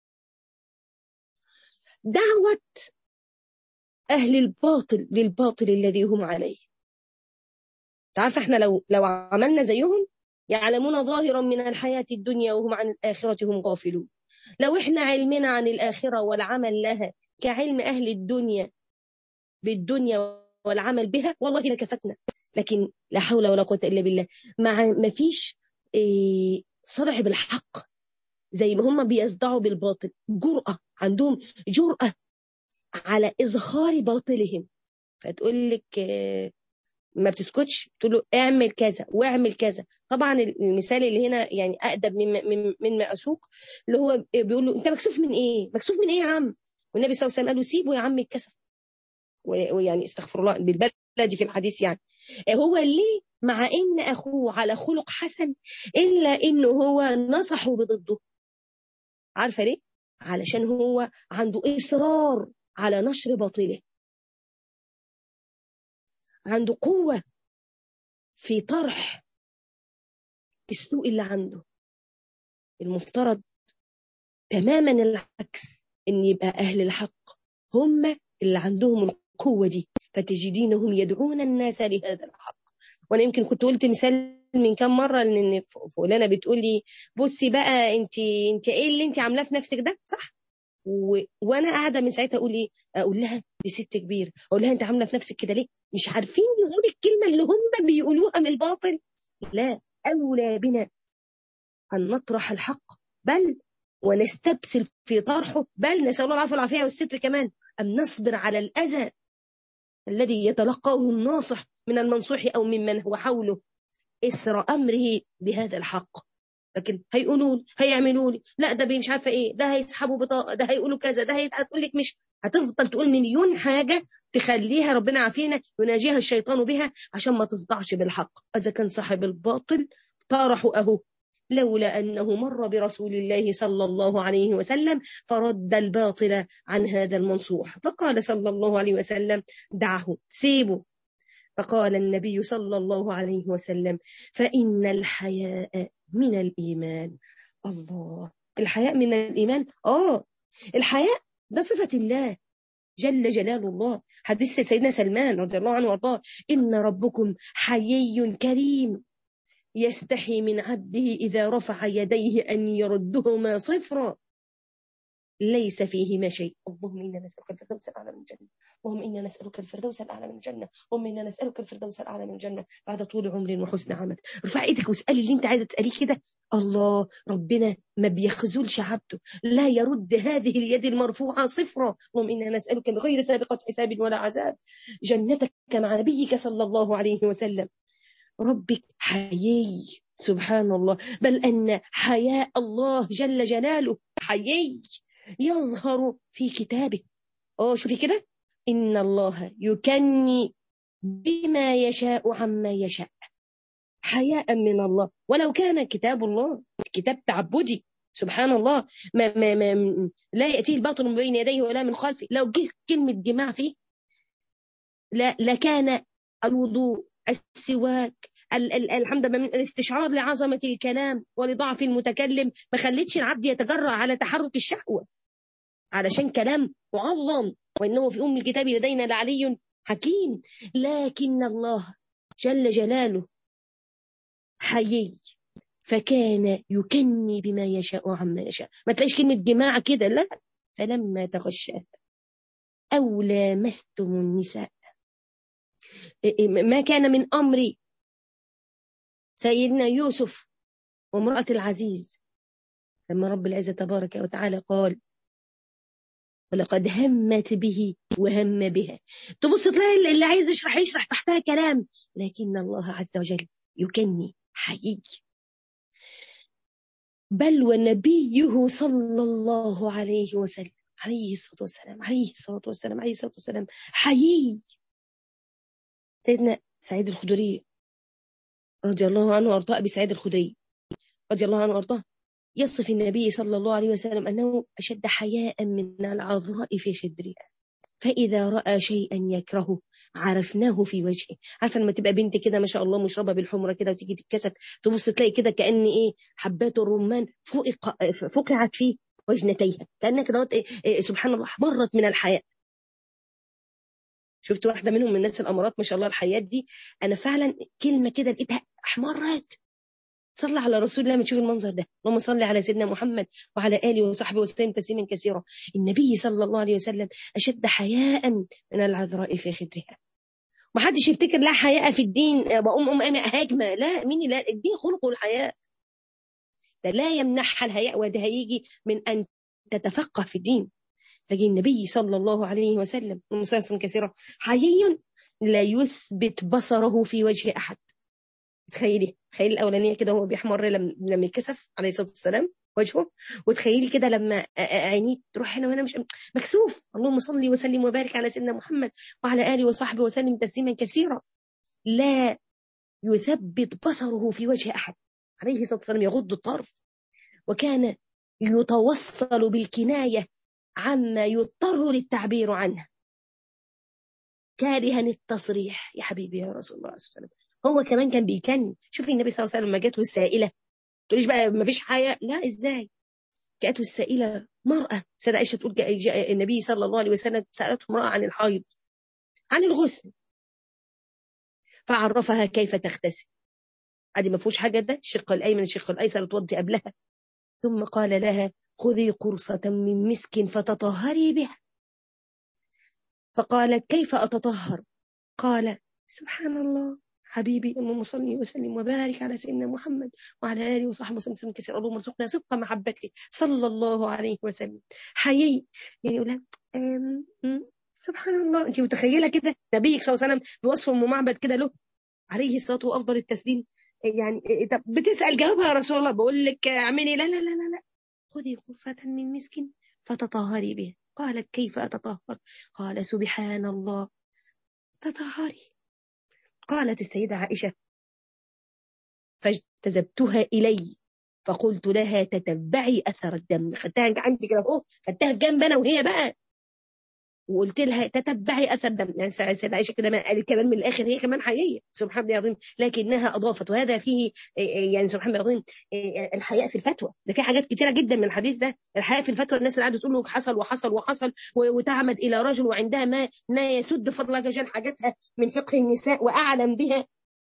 دعوة أهل الباطل للباطل الذي هم عليه تعرف احنا لو لو عملنا زيهم يعلمون ظاهرا من الحياة الدنيا وهم عن الآخرة هم غافلون لو احنا علمنا عن الآخرة والعمل لها كعلم أهل الدنيا بالدنيا والعمل بها والله لكفتنا لكن لا حول ولا قوة إلا بالله مع ما فيش صدع بالحق زي ما هم بيصدعوا بالباطل جرأة عندهم جرأة على إظهار باطلهم فتقول لك ما بتسكتش تقول له اعمل كذا واعمل كذا طبعا المثال اللي هنا يعني اقدم من من ما اسوق اللي هو بيقول له انت مكسوف من ايه مكسوف من ايه يا عم والنبي صلى الله عليه وسلم قال له سيبه يا عم الكسف ويعني استغفر الله بالبلدي في الحديث يعني هو ليه مع ان اخوه على خلق حسن الا انه هو نصحه بضده عارفه ليه علشان هو عنده اصرار على نشر باطله عنده قوه في طرح السوء اللي عنده المفترض تماما العكس ان يبقى اهل الحق هم اللي عندهم القوة دي فتجدينهم يدعون الناس لهذا الحق وانا يمكن كنت قلت مثال من كام مره ان فلانه بتقول لي بصي بقى انت انت ايه اللي انت عاملاه في نفسك ده صح و... وانا قاعده من ساعتها اقول ايه اقول لها دي ست كبير اقول لها انت عامله في نفسك كده ليه مش عارفين نقول الكلمه اللي هم بيقولوها من الباطل لا اولى بنا ان نطرح الحق بل ونستبسل في طرحه بل نسال الله العافيه والعافيه والستر كمان ان نصبر على الاذى الذي يتلقاه الناصح من المنصوح او ممن هو حوله إسر أمره بهذا الحق لكن هيقولوا هيعملوا لي لا ده مش عارفه ايه ده هيسحبوا بطاقه ده هيقولوا كذا ده هتقول لك مش هتفضل تقول مليون حاجه تخليها ربنا عافينا يناجيها الشيطان بها عشان ما تصدعش بالحق اذا كان صاحب الباطل طارحوا اهو لولا انه مر برسول الله صلى الله عليه وسلم فرد الباطل عن هذا المنصوح فقال صلى الله عليه وسلم دعه سيبه فقال النبي صلى الله عليه وسلم فإن الحياء من الإيمان الله الحياء من الإيمان آه الحياء ده صفة الله جل جلال الله حديث سيدنا سلمان رضي الله عنه وارضاه إن ربكم حيي كريم يستحي من عبده إذا رفع يديه أن يردهما صفرا ليس فيهما شيء اللهم إنا نسألك الفردوس الأعلى من الجنة اللهم إنا نسألك الفردوس الأعلى من الجنة اللهم إنا نسألك الفردوس الأعلى من الجنة بعد طول عمر وحسن عمل ارفع ايدك واسألي اللي انت عايزة تسأليه كده الله ربنا ما بيخذلش عبده لا يرد هذه اليد المرفوعة صفرا اللهم إنا نسألك بغير سابقة حساب ولا عذاب جنتك مع نبيك صلى الله عليه وسلم ربك حيي سبحان الله بل أن حياء الله جل جلاله حيي يظهر في كتابه اه شوفي كده إن الله يكني بما يشاء عما يشاء حياء من الله ولو كان كتاب الله كتاب تعبدي سبحان الله ما ما ما لا يأتيه الباطل من بين يديه ولا من خلفه لو جه كلمة جماع فيه لا لكان الوضوء السواك الحمد لله من الاستشعار لعظمة الكلام ولضعف المتكلم ما خلتش العبد يتجرأ على تحرك الشهوة علشان كلام معظم وإنه في أم الكتاب لدينا لعلي حكيم لكن الله جل جلاله حيي فكان يكني بما يشاء عما يشاء ما تلاقيش كلمة جماعة كده لا فلما تغشاها أو لامستم النساء ما كان من أمر سيدنا يوسف وامرأة العزيز لما رب العزة تبارك وتعالى قال ولقد همت به وهم بها تبص تلاقي اللي عايز يشرح يشرح تحتها كلام لكن الله عز وجل يكني حيي بل ونبيه صلى الله عليه وسلم عليه الصلاة والسلام عليه الصلاة والسلام عليه الصلاة والسلام حيي سيدنا سعيد الخدري رضي الله عنه وارضاه ابي سعيد الخدري رضي الله عنه وارضاه يصف النبي صلى الله عليه وسلم انه اشد حياء من العذراء في خدرها فاذا راى شيئا يكرهه عرفناه في وجهه عارفه لما تبقى بنت كده ما شاء الله مشربه بالحمره كده وتيجي تتكسف تبص تلاقي كده كان ايه حبات الرمان فقع فقعت في وجنتيها كانك دوت إيه إيه سبحان الله مرت من الحياء شفت واحده منهم من الناس الامارات ما شاء الله الحياه دي انا فعلا كلمه كده لقيتها احمرت صلى على رسول الله ما تشوف المنظر ده اللهم صل على سيدنا محمد وعلى اله وصحبه وسلم تسليما كثيرا النبي صلى الله عليه وسلم اشد حياء من العذراء في خدرها ما حدش يفتكر لا حياء في الدين بقوم ام ام هاجمه لا مين لا الدين خلقه الحياء ده لا يمنحها الحياء وده هيجي من ان تتفقه في الدين لكن النبي صلى الله عليه وسلم ومسلسل كثيرة حيي لا يثبت بصره في وجه أحد تخيلي تخيلي الأولانية كده هو بيحمر لما يكسف عليه الصلاة والسلام وجهه وتخيلي كده لما عينيه تروح هنا وهنا مش مكسوف اللهم صل وسلم وبارك على سيدنا محمد وعلى آله وصحبه وسلم تسليما كثيرا لا يثبت بصره في وجه أحد عليه الصلاة والسلام يغض الطرف وكان يتوصل بالكناية عما يضطر للتعبير عنه كارها التصريح يا حبيبي يا رسول الله صلى الله عليه وسلم هو كمان كان بيكني شوفي النبي صلى الله عليه وسلم لما جات له السائله تقوليش بقى ما فيش حياة لا ازاي جاءته السائلة مرأة سيدة عائشة تقول جاء جاء النبي صلى الله عليه وسلم سألته امرأة عن الحيض عن الغسل فعرفها كيف تغتسل عادي ما فيهوش حاجة ده الشق الأيمن الشق الأيسر توضي قبلها ثم قال لها خذي قرصة من مسك فتطهري بها فقالت كيف أتطهر قال سبحان الله حبيبي اللهم صل وسلم وبارك على سيدنا محمد وعلى اله وصحبه وسلم كثيرا اللهم ارزقنا صدق محبته صلى الله عليه وسلم حيي يعني يقول سبحان الله انت متخيله كده نبيك صلى الله عليه وسلم بوصف ام معبد كده له عليه الصلاه وافضل التسليم يعني طب بتسال جاوبها يا رسول الله بقول لك اعملي لا لا لا لا لا خذي غرفه من مسك فتطهري به قالت كيف اتطهر قال سبحان الله تطهري قالت السيدة عائشة فاجتذبتها إلي فقلت لها تتبعي أثر الدم خدتها عندي كده أهو خدتها في جنب أنا وهي بقى وقلت لها تتبعي اثر دم يعني سيدة عائشه كده ما قالت كمان من الاخر هي كمان حقيقيه سبحان الله العظيم لكنها اضافت وهذا فيه يعني سبحان الله العظيم الحياء في الفتوى ده في حاجات كتيره جدا من الحديث ده الحياء في الفتوى الناس اللي قاعده تقول له حصل وحصل وحصل وتعمد الى رجل وعندها ما ما يسد فضل الله عز وجل حاجاتها من فقه النساء واعلم بها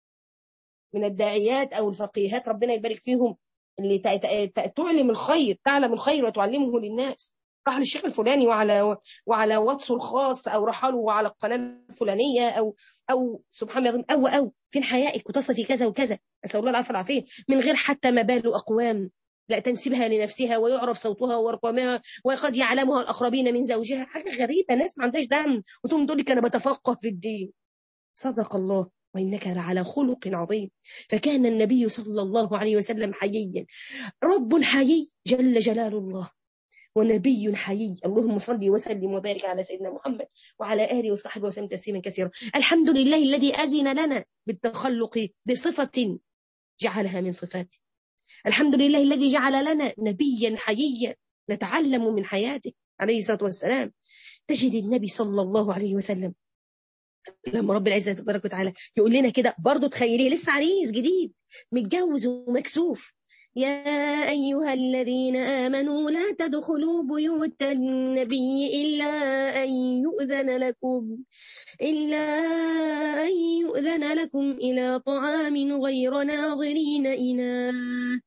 من الداعيات او الفقيهات ربنا يبارك فيهم اللي تعلم الخير تعلم الخير وتعلمه للناس راح للشيخ الفلاني وعلى وعلى واتسه الخاص او راح له على القناه الفلانيه او او سبحان الله او او فين حيائك وتصفي كذا وكذا اسال الله العافيه والعافيه من غير حتى ما بال اقوام لا تنسبها لنفسها ويعرف صوتها وارقامها وقد يعلمها الاقربين من زوجها حاجه غريبه ناس ما عندهاش دم وتقوم تقول لك انا بتفقه في الدين صدق الله وإنك لعلى خلق عظيم فكان النبي صلى الله عليه وسلم حييا رب حيي جل جلال الله ونبي حيي اللهم صل وسلم وبارك على سيدنا محمد وعلى آله وصحبه وسلم تسليما كثيرا الحمد لله الذي أذن لنا بالتخلق بصفة جعلها من صفاته الحمد لله الذي جعل لنا نبيا حييا نتعلم من حياته عليه الصلاة والسلام تجد النبي صلى الله عليه وسلم لما رب العزة تبارك وتعالى يقول لنا كده برضه تخيليه لسه عريس جديد متجوز ومكسوف يا أيها الذين آمنوا لا تدخلوا بيوت النبي إلا أن يؤذن لكم إلا أن يؤذن لكم إلى طعام غير ناظرين إناه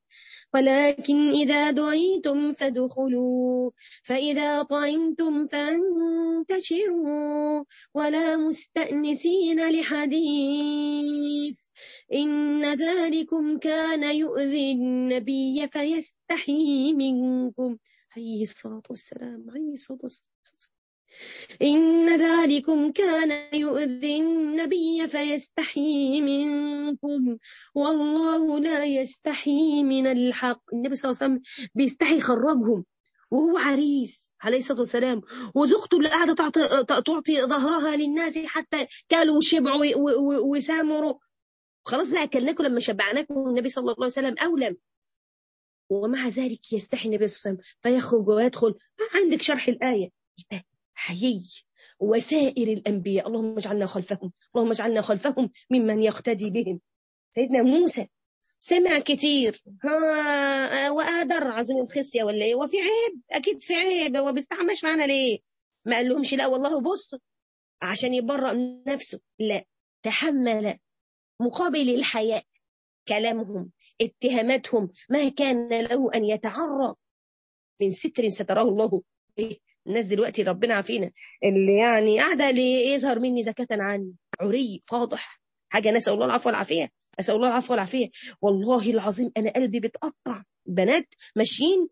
ولكن إذا دعيتم فادخلوا فإذا طعمتم فانتشروا ولا مستأنسين لحديث إن ذلكم كان يؤذي النبي فيستحي منكم عليه الصلاة والسلام عليه الصلاة والسلام إن ذلكم كان يؤذي النبي فيستحي منكم والله لا يستحي من الحق النبي صلى الله عليه وسلم بيستحي يخرجهم وهو عريس عليه الصلاة والسلام وزوجته اللي قاعدة تعطي, تعطي ظهرها للناس حتى كلوا وشبعوا وسامروا خلاص لا أكلناكم لما شبعناكم النبي صلى الله عليه وسلم أولم ومع ذلك يستحي النبي صلى الله عليه وسلم فيخرج ويدخل عندك شرح الآية حيي وسائر الأنبياء اللهم اجعلنا خلفهم اللهم اجعلنا خلفهم ممن يقتدي بهم سيدنا موسى سمع كتير ها وقادر عظيم الخصية ولا ايه وفي عيب اكيد في عيب هو بيستحماش معانا ليه ما قال لهمش لا والله بص عشان يبرأ من نفسه لا تحمل مقابل الحياء كلامهم اتهاماتهم ما كان له أن يتعرض من ستر ستره الله به الناس دلوقتي ربنا عافينا اللي يعني قاعدة ليظهر مني زكاة عني عري فاضح حاجة نسأل الله العفو والعافية أسأل الله العفو والعافية والله العظيم أنا قلبي بتقطع بنات ماشيين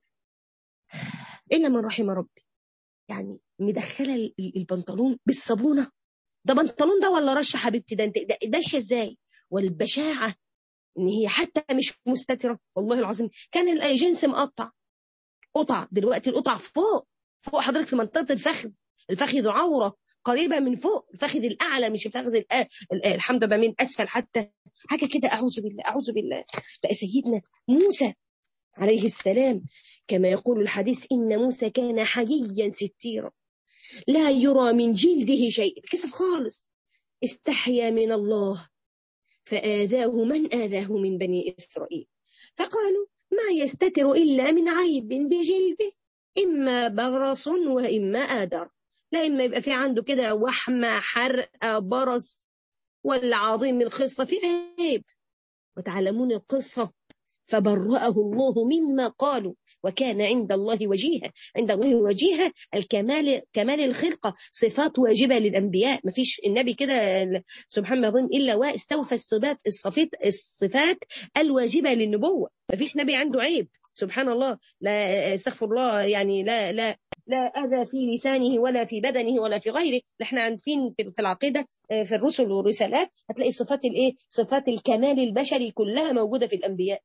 إلا من رحم ربي يعني مدخلة البنطلون بالصابونة ده بنطلون ده ولا رش حبيبتي ده انت ده ماشيه ازاي والبشاعه ان هي حتى مش مستتره والله العظيم كان الجنس مقطع قطع دلوقتي القطع فوق فوق حضرتك في منطقه الفخذ الفخذ عوره قريبه من فوق الفخذ الاعلى مش الفخذ الحمد لله من اسفل حتى حاجه كده اعوذ بالله اعوذ بالله بقى سيدنا موسى عليه السلام كما يقول الحديث ان موسى كان حييا ستيرا لا يرى من جلده شيء كسف خالص استحيا من الله فآذاه من آذاه من بني إسرائيل فقالوا ما يستتر إلا من عيب بجلده إما برص وإما آدر لا إما يبقى في عنده كده وحمة حرقة برص ولا عظيم الخصة في عيب وتعلمون القصة فبرأه الله مما قالوا وكان عند الله وجيها عند الله وجيها الكمال كمال الخلقة صفات واجبة للأنبياء ما فيش النبي كده سبحان الله إلا واستوفى الصفات الصفات الصفات الواجبة للنبوة ما فيش نبي عنده عيب سبحان الله لا استغفر الله يعني لا لا لا أذى في لسانه ولا في بدنه ولا في غيره احنا عارفين في العقيدة في الرسل والرسالات هتلاقي صفات الايه صفات الكمال البشري كلها موجودة في الأنبياء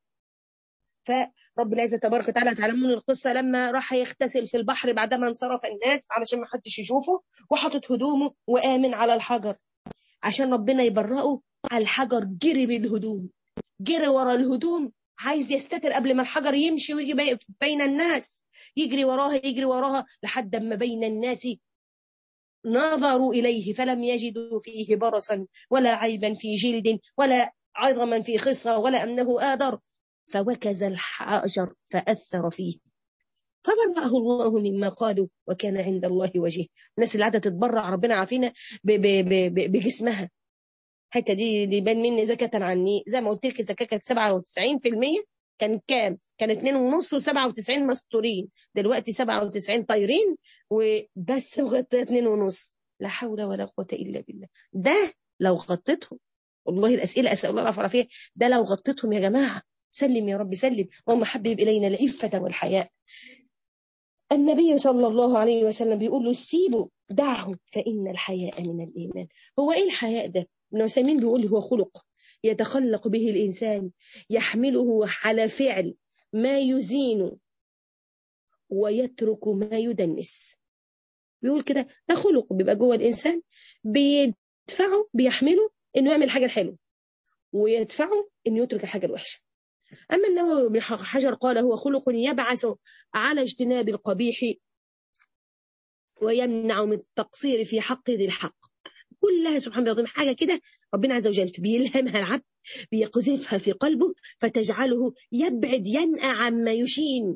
فرب العزة تبارك وتعالى تعلمون القصة لما راح يغتسل في البحر بعدما انصرف الناس علشان ما حدش يشوفه وحطت هدومه وآمن على الحجر عشان ربنا يبرئه على الحجر جري بالهدوم جري ورا الهدوم عايز يستتر قبل ما الحجر يمشي ويجي بين الناس يجري وراها يجري وراها لحد ما بين الناس نظروا إليه فلم يجدوا فيه برصا ولا عيبا في جلد ولا عظما في خصة ولا أنه آدر فوكز الحجر فأثر فيه فبرأه الله مما قالوا وكان عند الله وجه الناس اللي قاعدة تتبرع ربنا عافينا بجسمها الحته دي دي بان مني زكاة عني زي ما قلت لك الزكاة كانت 97% كان كام؟ كان 2 ونص و97 مستورين دلوقتي 97 طايرين وبس غطيت 2 ونص لا حول ولا قوة إلا بالله ده لو غطيتهم والله الأسئلة أسأل الله العافية فيها ده لو غطيتهم يا جماعة سلم يا رب سلم اللهم حبب إلينا العفة والحياء النبي صلى الله عليه وسلم بيقول له سيبه دعه فإن الحياء من الإيمان هو إيه الحياء ده؟ ابن عثيمين بيقول هو خلق يتخلق به الإنسان يحمله على فعل ما يزين ويترك ما يدنس بيقول كده ده خلق بيبقى جوه الإنسان بيدفعه بيحمله إنه يعمل حاجة حلوة ويدفعه إنه يترك الحاجة الوحشة أما النووي بن حجر قال هو خلق يبعث على اجتناب القبيح ويمنع من التقصير في حق ذي الحق كلها سبحان الله حاجة كده ربنا عز وجل بيلهمها العبد بيقذفها في قلبه فتجعله يبعد ينأى عما يشين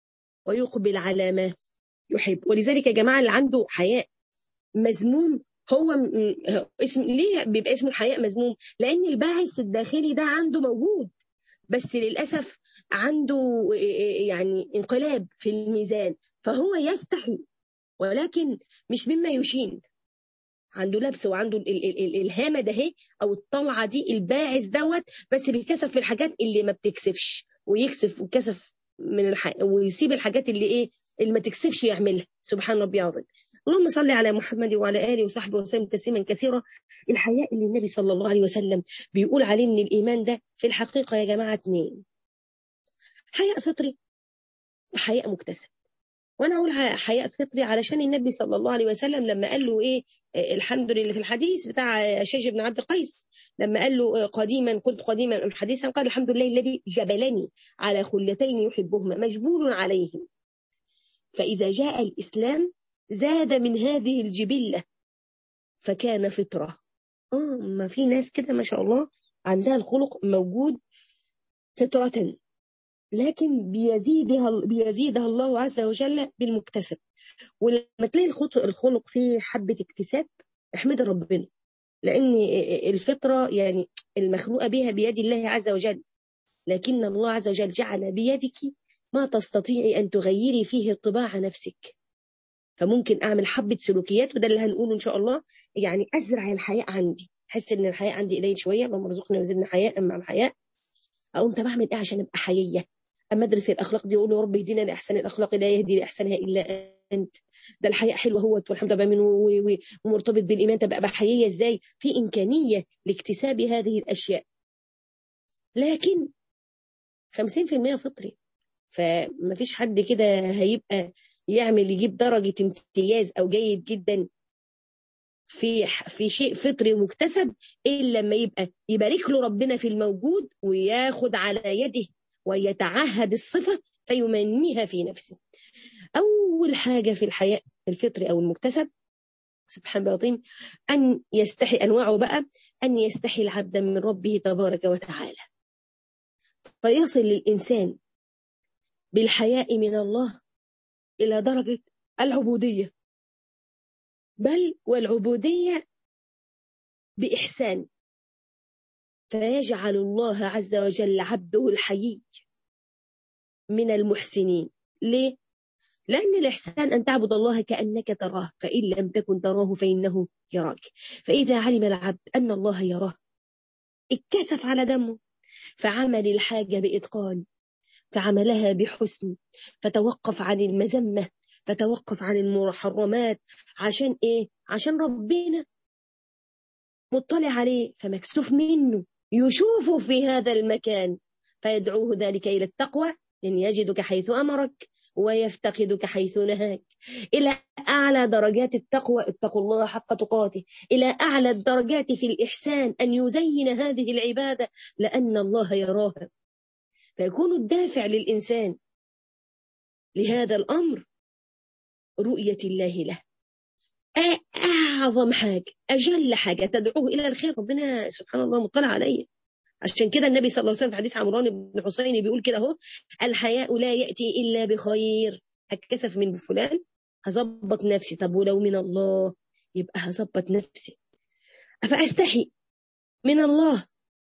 ويقبل على ما يحب ولذلك يا جماعة اللي عنده حياء مذموم هو اسم ليه بيبقى اسمه حياء مذموم لأن الباعث الداخلي ده عنده موجود بس للأسف عنده يعني انقلاب في الميزان فهو يستحي ولكن مش مما يشين عنده لبس وعنده ال ال ال الهامه ده اهي او الطلعه دي الباعث دوت بس بيكسف في الحاجات اللي ما بتكسفش ويكسف وكسف من الح... ويسيب الحاجات اللي ايه اللي ما تكسفش يعملها سبحان ربي العظيم اللهم صل على محمد وعلى اله وصحبه وسلم تسليما كثيرا الحياء اللي النبي صلى الله عليه وسلم بيقول عليه من الايمان ده في الحقيقه يا جماعه اثنين حياء فطري وحياء مكتسب وانا اقول حياء فطري علشان النبي صلى الله عليه وسلم لما قال له ايه الحمد لله في الحديث بتاع شيخ بن عبد القيس لما قال له قديما قلت قديما حديثا قال الحمد لله الذي جبلني على خلتين يحبهما مجبول عليهم فاذا جاء الاسلام زاد من هذه الجبله فكان فطره اه ما في ناس كده ما شاء الله عندها الخلق موجود فطره لكن بيزيدها بيزيدها الله عز وجل بالمكتسب ولما تلاقي الخلق فيه حبة اكتساب احمد ربنا لأن الفطرة يعني المخلوقة بها بيد الله عز وجل لكن الله عز وجل جعل بيدك ما تستطيعي أن تغيري فيه طباع نفسك فممكن أعمل حبة سلوكيات وده اللي هنقوله إن شاء الله يعني أزرع الحياء عندي أحس إن الحياء عندي قليل شوية اللهم ارزقنا وزدنا حياء مع الحياء أقوم طب أعمل إيه عشان أبقى حيية أما أدرس الأخلاق دي أقول له رب اهدنا لأحسن الأخلاق لا يهدي لأحسنها إلا أنت ده الحياء حلوة هو والحمد لله من ومرتبط بالإيمان تبقى بحيية إزاي في إمكانية لاكتساب هذه الأشياء لكن 50% فطري فما فيش حد كده هيبقى يعمل يجيب درجة امتياز أو جيد جدا في في شيء فطري مكتسب إلا لما يبقى يبارك له ربنا في الموجود وياخد على يده ويتعهد الصفة فيمنيها في نفسه أول حاجة في الحياء الفطري أو المكتسب سبحان الله العظيم أن يستحي أنواعه بقى أن يستحي العبد من ربه تبارك وتعالى فيصل الإنسان بالحياء من الله إلى درجة العبودية بل والعبودية بإحسان فيجعل الله عز وجل عبده الحيي من المحسنين ليه؟ لأن الإحسان أن تعبد الله كأنك تراه فإن لم تكن تراه فإنه يراك فإذا علم العبد أن الله يراه اتكسف على دمه فعمل الحاجة بإتقان فعملها بحسن فتوقف عن المذمة فتوقف عن المحرمات عشان إيه؟ عشان ربنا مطلع عليه فمكسوف منه يشوفه في هذا المكان فيدعوه ذلك إلى التقوى لأن يجدك حيث أمرك ويفتقدك حيث نهاك إلى أعلى درجات التقوى اتقوا الله حق تقاته إلى أعلى الدرجات في الإحسان أن يزين هذه العبادة لأن الله يراها فيكون الدافع للإنسان لهذا الأمر رؤية الله له أعظم حاجة أجل حاجة تدعوه إلى الخير ربنا سبحان الله مطلع عليه عشان كده النبي صلى الله عليه وسلم في حديث عمران بن حسين بيقول كده اهو الحياء لا يأتي إلا بخير هتكسف من فلان هظبط نفسي طب ولو من الله يبقى هظبط نفسي أفأستحي من الله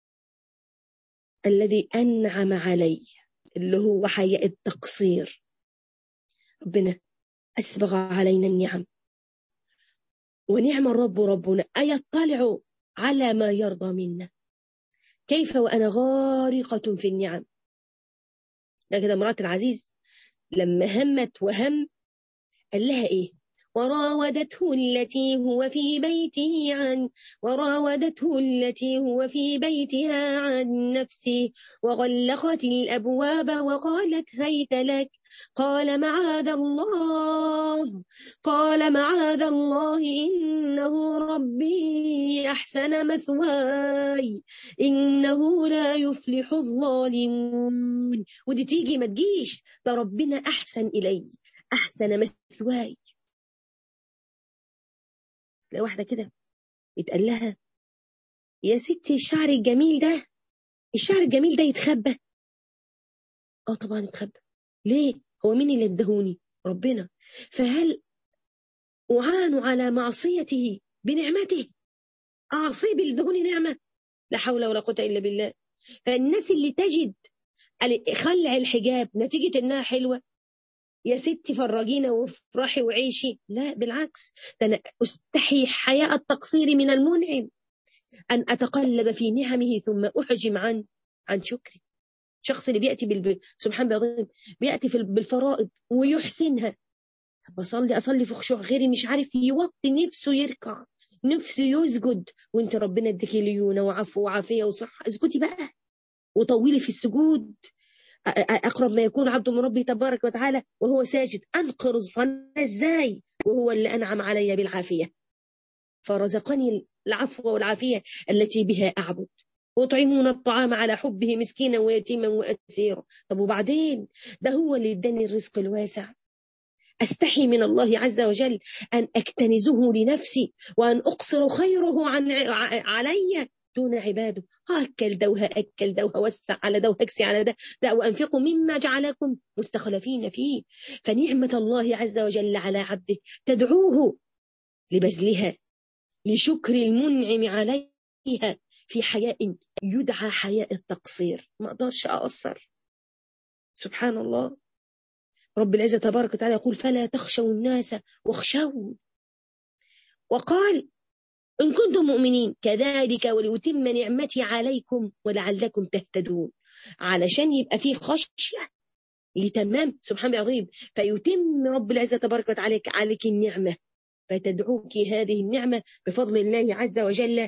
الذي أنعم علي اللي هو حياء التقصير ربنا أسبغ علينا النعم ونعم الرب ربنا أيطلع على ما يرضى منا كيف وأنا غارقة في النعم لكن امرأة العزيز لما همت وهم قال لها إيه وراودته التي هو في بيته عن وراودته التي هو في بيتها عن نفسه وغلقت الأبواب وقالت هيت لك قال معاذ الله قال معاذ الله إنه ربي أحسن مثواي إنه لا يفلح الظالمون ودي تيجي ما تجيش ده ربنا أحسن إلي أحسن مثواي تلاقي واحدة كده يتقال لها يا ستي الشعر الجميل ده الشعر الجميل ده يتخبى اه طبعا يتخبى ليه هو مين اللي ادهوني ربنا فهل أعان على معصيته بنعمته أعصي بالدهون نعمة لا حول ولا قوة إلا بالله فالناس اللي تجد خلع الحجاب نتيجة إنها حلوة يا ستي فرجينا وافرحي وعيشي لا بالعكس ده أنا أستحي حياء التقصير من المنعم أن أتقلب في نعمه ثم أحجم عن عن شكري الشخص اللي بيأتي بالب... سبحان الله بيأتي في بالفرائض ويحسنها طب أصلي أصلي في خشوع غيري مش عارف يوطي نفسه يركع نفسه يسجد وانت ربنا اديكي ليونة وعفو وعافية وصحة اسجدي بقى وطولي في السجود أقرب ما يكون عبد من ربي تبارك وتعالى وهو ساجد أنقر الصلاة إزاي وهو اللي أنعم علي بالعافية فرزقني العفو والعافية التي بها أعبد ويطعمون الطعام على حبه مسكينا ويتيما وأسيرا طب وبعدين ده هو اللي اداني الرزق الواسع أستحي من الله عز وجل أن أكتنزه لنفسي وأن أقصر خيره عن علي دون عباده هأكل ده وهأكل ده وهوسع على ده وهكسي على ده لا وأنفقوا مما جعلكم مستخلفين فيه فنعمة الله عز وجل على عبده تدعوه لبذلها لشكر المنعم عليها في حياء يدعى حياء التقصير ما أقدرش أقصر سبحان الله رب العزة تبارك وتعالى يقول فلا تخشوا الناس واخشون وقال إن كنتم مؤمنين كذلك ولأتم نعمتي عليكم ولعلكم تهتدون علشان يبقى فيه خشية لتمام سبحان الله العظيم فيتم رب العزة تبارك وتعالى عليك النعمة فتدعوك هذه النعمة بفضل الله عز وجل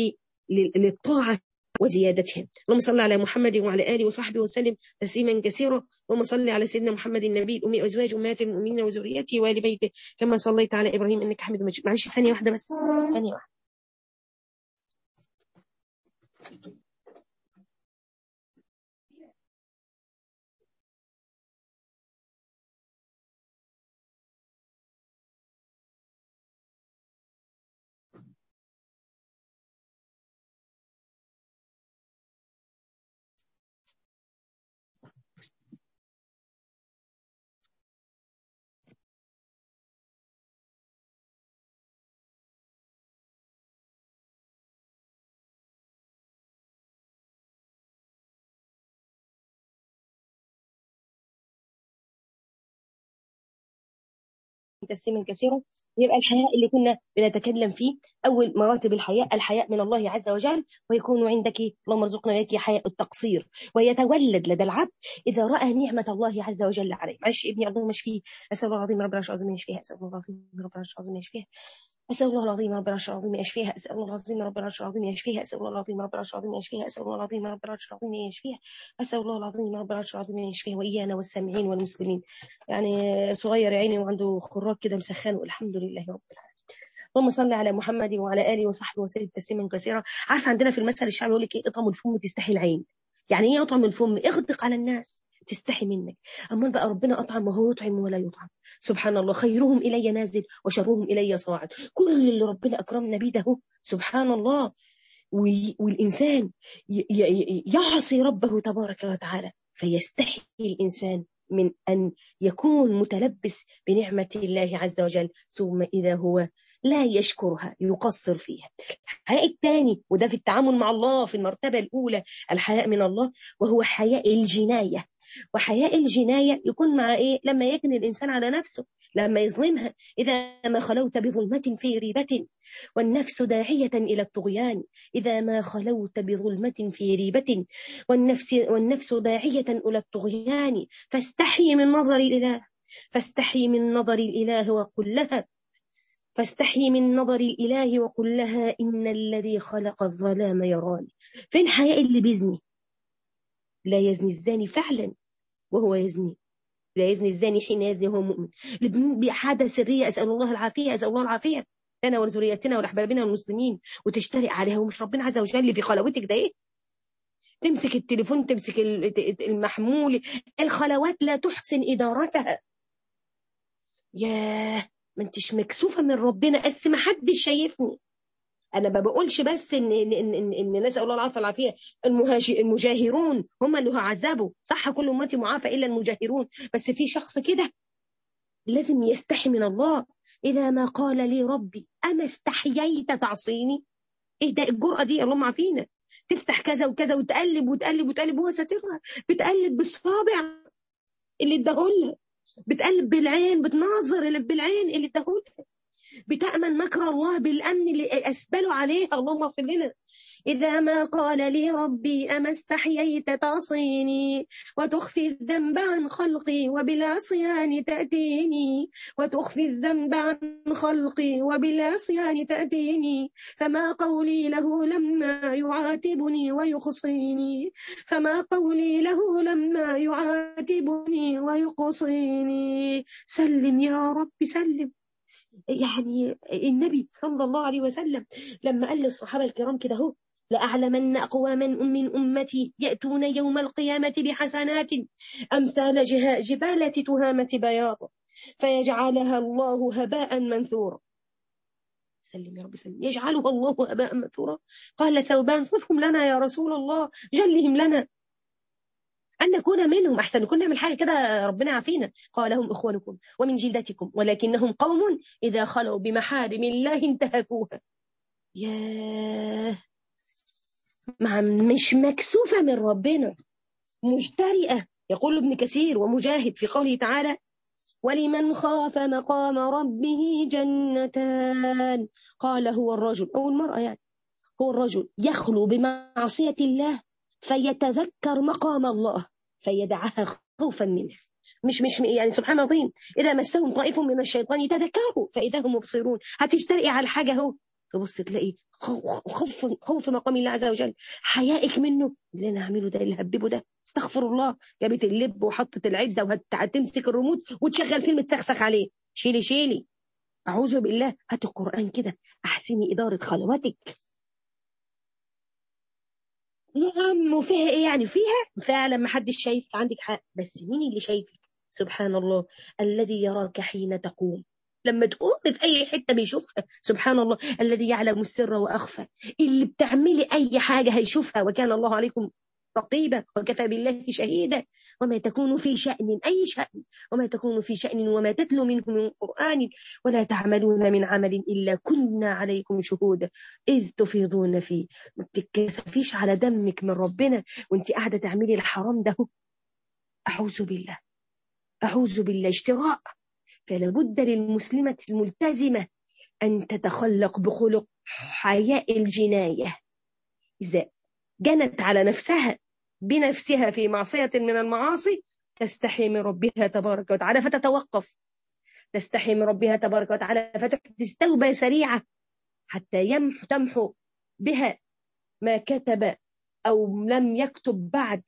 للطاعة وزيادتهم اللهم صل على محمد وعلى آله وصحبه وسلم تسليما كثيرا اللهم صل على سيدنا محمد النبي الأمي وأزواج أمهات المؤمنين وذريته وآل بيته كما صليت على إبراهيم إنك حميد مجيد معلش ثانية واحدة بس ثانية واحدة تسليما كثيرا يبقى الحياء اللي كنا بنتكلم فيه أول مراتب الحياء الحياء من الله عز وجل ويكون عندك اللهم ارزقنا إياك حياء التقصير ويتولد لدى العبد إذا رأى نعمة الله عز وجل عليه معلش ابني اللهم اشفيه أسأل الله العظيم رب العرش العظيم يشفيه أسأل الله العظيم رب العرش العظيم يشفيه أسأل الله العظيم رب العرش العظيم يشفيها أسأل الله العظيم رب العرش العظيم يشفيها أسأل الله العظيم رب العرش العظيم يشفيها أسأل الله العظيم رب العرش العظيم يشفيها أسأل الله العظيم رب العرش العظيم يشفيها وإيانا والسامعين والمسلمين يعني صغير عيني وعنده خراج كده مسخن والحمد لله رب العالمين اللهم صل على محمد وعلى اله وصحبه وسلم تسليما كثيرا عارف عندنا في المثل الشعبي يقول لك ايه اطعم الفم تستحي العين يعني ايه اطعم الفم اغدق على الناس تستحي منك أما بقى ربنا أطعم وهو يطعم ولا يطعم سبحان الله خيرهم إلي نازل وشرهم إلي صاعد كل اللي ربنا أكرمنا بيه ده سبحان الله والإنسان يعصي ربه تبارك وتعالى فيستحي الإنسان من أن يكون متلبس بنعمة الله عز وجل ثم إذا هو لا يشكرها يقصر فيها الحياء الثاني وده في التعامل مع الله في المرتبة الأولى الحياء من الله وهو حياء الجناية وحياء الجناية يكون مع إيه لما يجني الإنسان على نفسه لما يظلمها إذا ما خلوت بظلمة في ريبة والنفس داعية إلى الطغيان إذا ما خلوت بظلمة في ريبة والنفس, والنفس داعية إلى الطغيان فاستحي من نظر الإله فاستحي من نظر الإله وقل لها فاستحي من نظر الإله وقل لها إن الذي خلق الظلام يراني فين حياء اللي بيزني لا يزني الزاني فعلا وهو يزني لا يزني الزاني حين يزني وهو مؤمن بحادة سرية أسأل الله العافية أسأل الله العافية لنا ولذريتنا ولأحبابنا والمسلمين وتشتري عليها ومش ربنا عز وجل اللي في خلوتك ده إيه تمسك التليفون تمسك المحمول الخلوات لا تحسن إدارتها ياه ما انتش مكسوفة من ربنا بس ما حدش شايفني انا ما بقولش بس ان ان ان, إن نسال الله العافيه والعافيه المجاهرون هم اللي هعذبوا صح كل امتي معافى الا المجاهرون بس في شخص كده لازم يستحي من الله اذا ما قال لي ربي اما استحييت تعصيني ايه ده الجرأه دي اللهم عافينا تفتح كذا وكذا وتقلب وتقلب وتقلب وهو ساترها بتقلب بالصابع اللي اداهولها بتقلب بالعين بتناظر اللي بالعين اللي اداهولها بتأمن مكر الله بالأمن اللي أسبلوا عليها اللهم اغفر لنا إذا ما قال لي ربي أما استحييت تعصيني وتخفي الذنب عن خلقي وبالعصيان تأتيني وتخفي الذنب عن خلقي وبالعصيان تأتيني فما قولي له لما يعاتبني ويقصيني فما قولي له لما يعاتبني ويقصيني سلم يا رب سلم يعني النبي صلى الله عليه وسلم لما قال للصحابة الكرام كده هو لأعلمن أقواما من أمتي يأتون يوم القيامة بحسنات أمثال جبالة تهامة بياض فيجعلها الله هباء منثورا سلم يا رب سلم يجعلها الله هباء منثورا قال ثوبان صفهم لنا يا رسول الله جلهم لنا أن نكون منهم أحسن نكون نعمل حاجة كده ربنا عافينا قال هم إخوانكم ومن جلدتكم ولكنهم قوم إذا خلوا بمحارم الله انتهكوها ياه مع مش مكسوفة من ربنا مجترئة يقول ابن كثير ومجاهد في قوله تعالى ولمن خاف مقام ربه جنتان قال هو الرجل أو المرأة يعني هو الرجل يخلو بمعصية الله فيتذكر مقام الله فيدعها خوفا منه مش مش يعني سبحان عظيم اذا مسهم طائف من الشيطان تذكروا فاذا هم مبصرون هتشتري على الحاجه اهو تبص تلاقي خوف خوف مقام الله عز وجل حيائك منه اللي انا اعمله ده اللي هببه ده استغفر الله جابت اللب وحطت العده وهتمسك الريموت وتشغل فيلم تسخسخ عليه شيلي شيلي اعوذ بالله هات القران كده احسني اداره خلواتك يا عم وفيها ايه يعني فيها فعلا ما حدش شايف عندك حق بس مين اللي شايفك سبحان الله الذي يراك حين تقوم لما تقوم في اي حته بيشوفها سبحان الله الذي يعلم السر واخفى اللي بتعملي اي حاجه هيشوفها وكان الله عليكم رقيبا وكفى بالله شهيدا وما تكون في شأن أي شأن وما تكون في شأن وما تتلو منه من قرآن ولا تعملون من عمل إلا كنا عليكم شهودا إذ تفيضون فيه ما تتكسفيش على دمك من ربنا وانت قاعدة تعملي الحرام ده أعوذ بالله أعوذ بالله اشتراء فلا بد للمسلمة الملتزمة أن تتخلق بخلق حياء الجناية إذا جنت على نفسها بنفسها في معصية من المعاصي تستحي من ربها تبارك وتعالى فتتوقف تستحي من ربها تبارك وتعالى فتحدث توبة سريعة حتى يمحو تمحو بها ما كتب أو لم يكتب بعد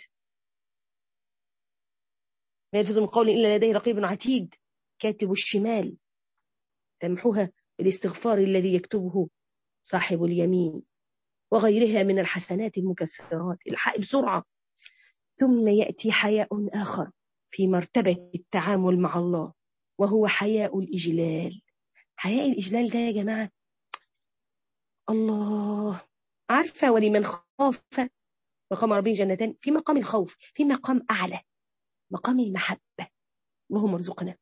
ما يلفظ من قول إلا لديه رقيب عتيد كاتب الشمال تمحوها بالاستغفار الذي يكتبه صاحب اليمين وغيرها من الحسنات المكفرات الحق بسرعة ثم يأتي حياء آخر في مرتبة التعامل مع الله وهو حياء الإجلال حياء الإجلال ده يا جماعة الله عارفة ولمن خاف مقام ربي جنتان في مقام الخوف في مقام أعلى مقام المحبة اللهم ارزقنا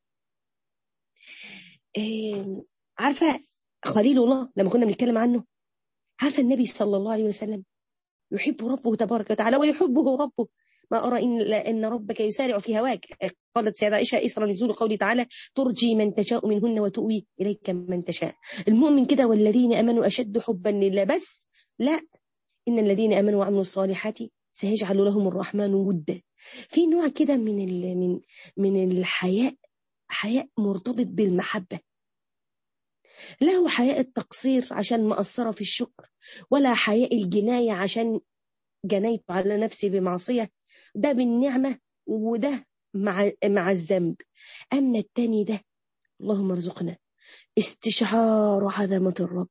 إيه عارفة خليل الله لما كنا بنتكلم عنه عارفة النبي صلى الله عليه وسلم يحب ربه تبارك وتعالى ويحبه ربه ما أرى إن, إن ربك يسارع في هواك قالت سيدة عائشة إسرى نزول قوله تعالى ترجي من تشاء منهن وتؤوي إليك من تشاء المؤمن كده والذين أمنوا أشد حبا لله بس لا إن الذين أمنوا وعملوا الصالحات سيجعل لهم الرحمن ودا في نوع كده من من من الحياء حياء مرتبط بالمحبة لا هو حياء التقصير عشان مقصرة في الشكر ولا حياء الجناية عشان جنيت على نفسي بمعصية ده بالنعمة وده مع مع الذنب أما التاني ده اللهم ارزقنا استشعار عظمة الرب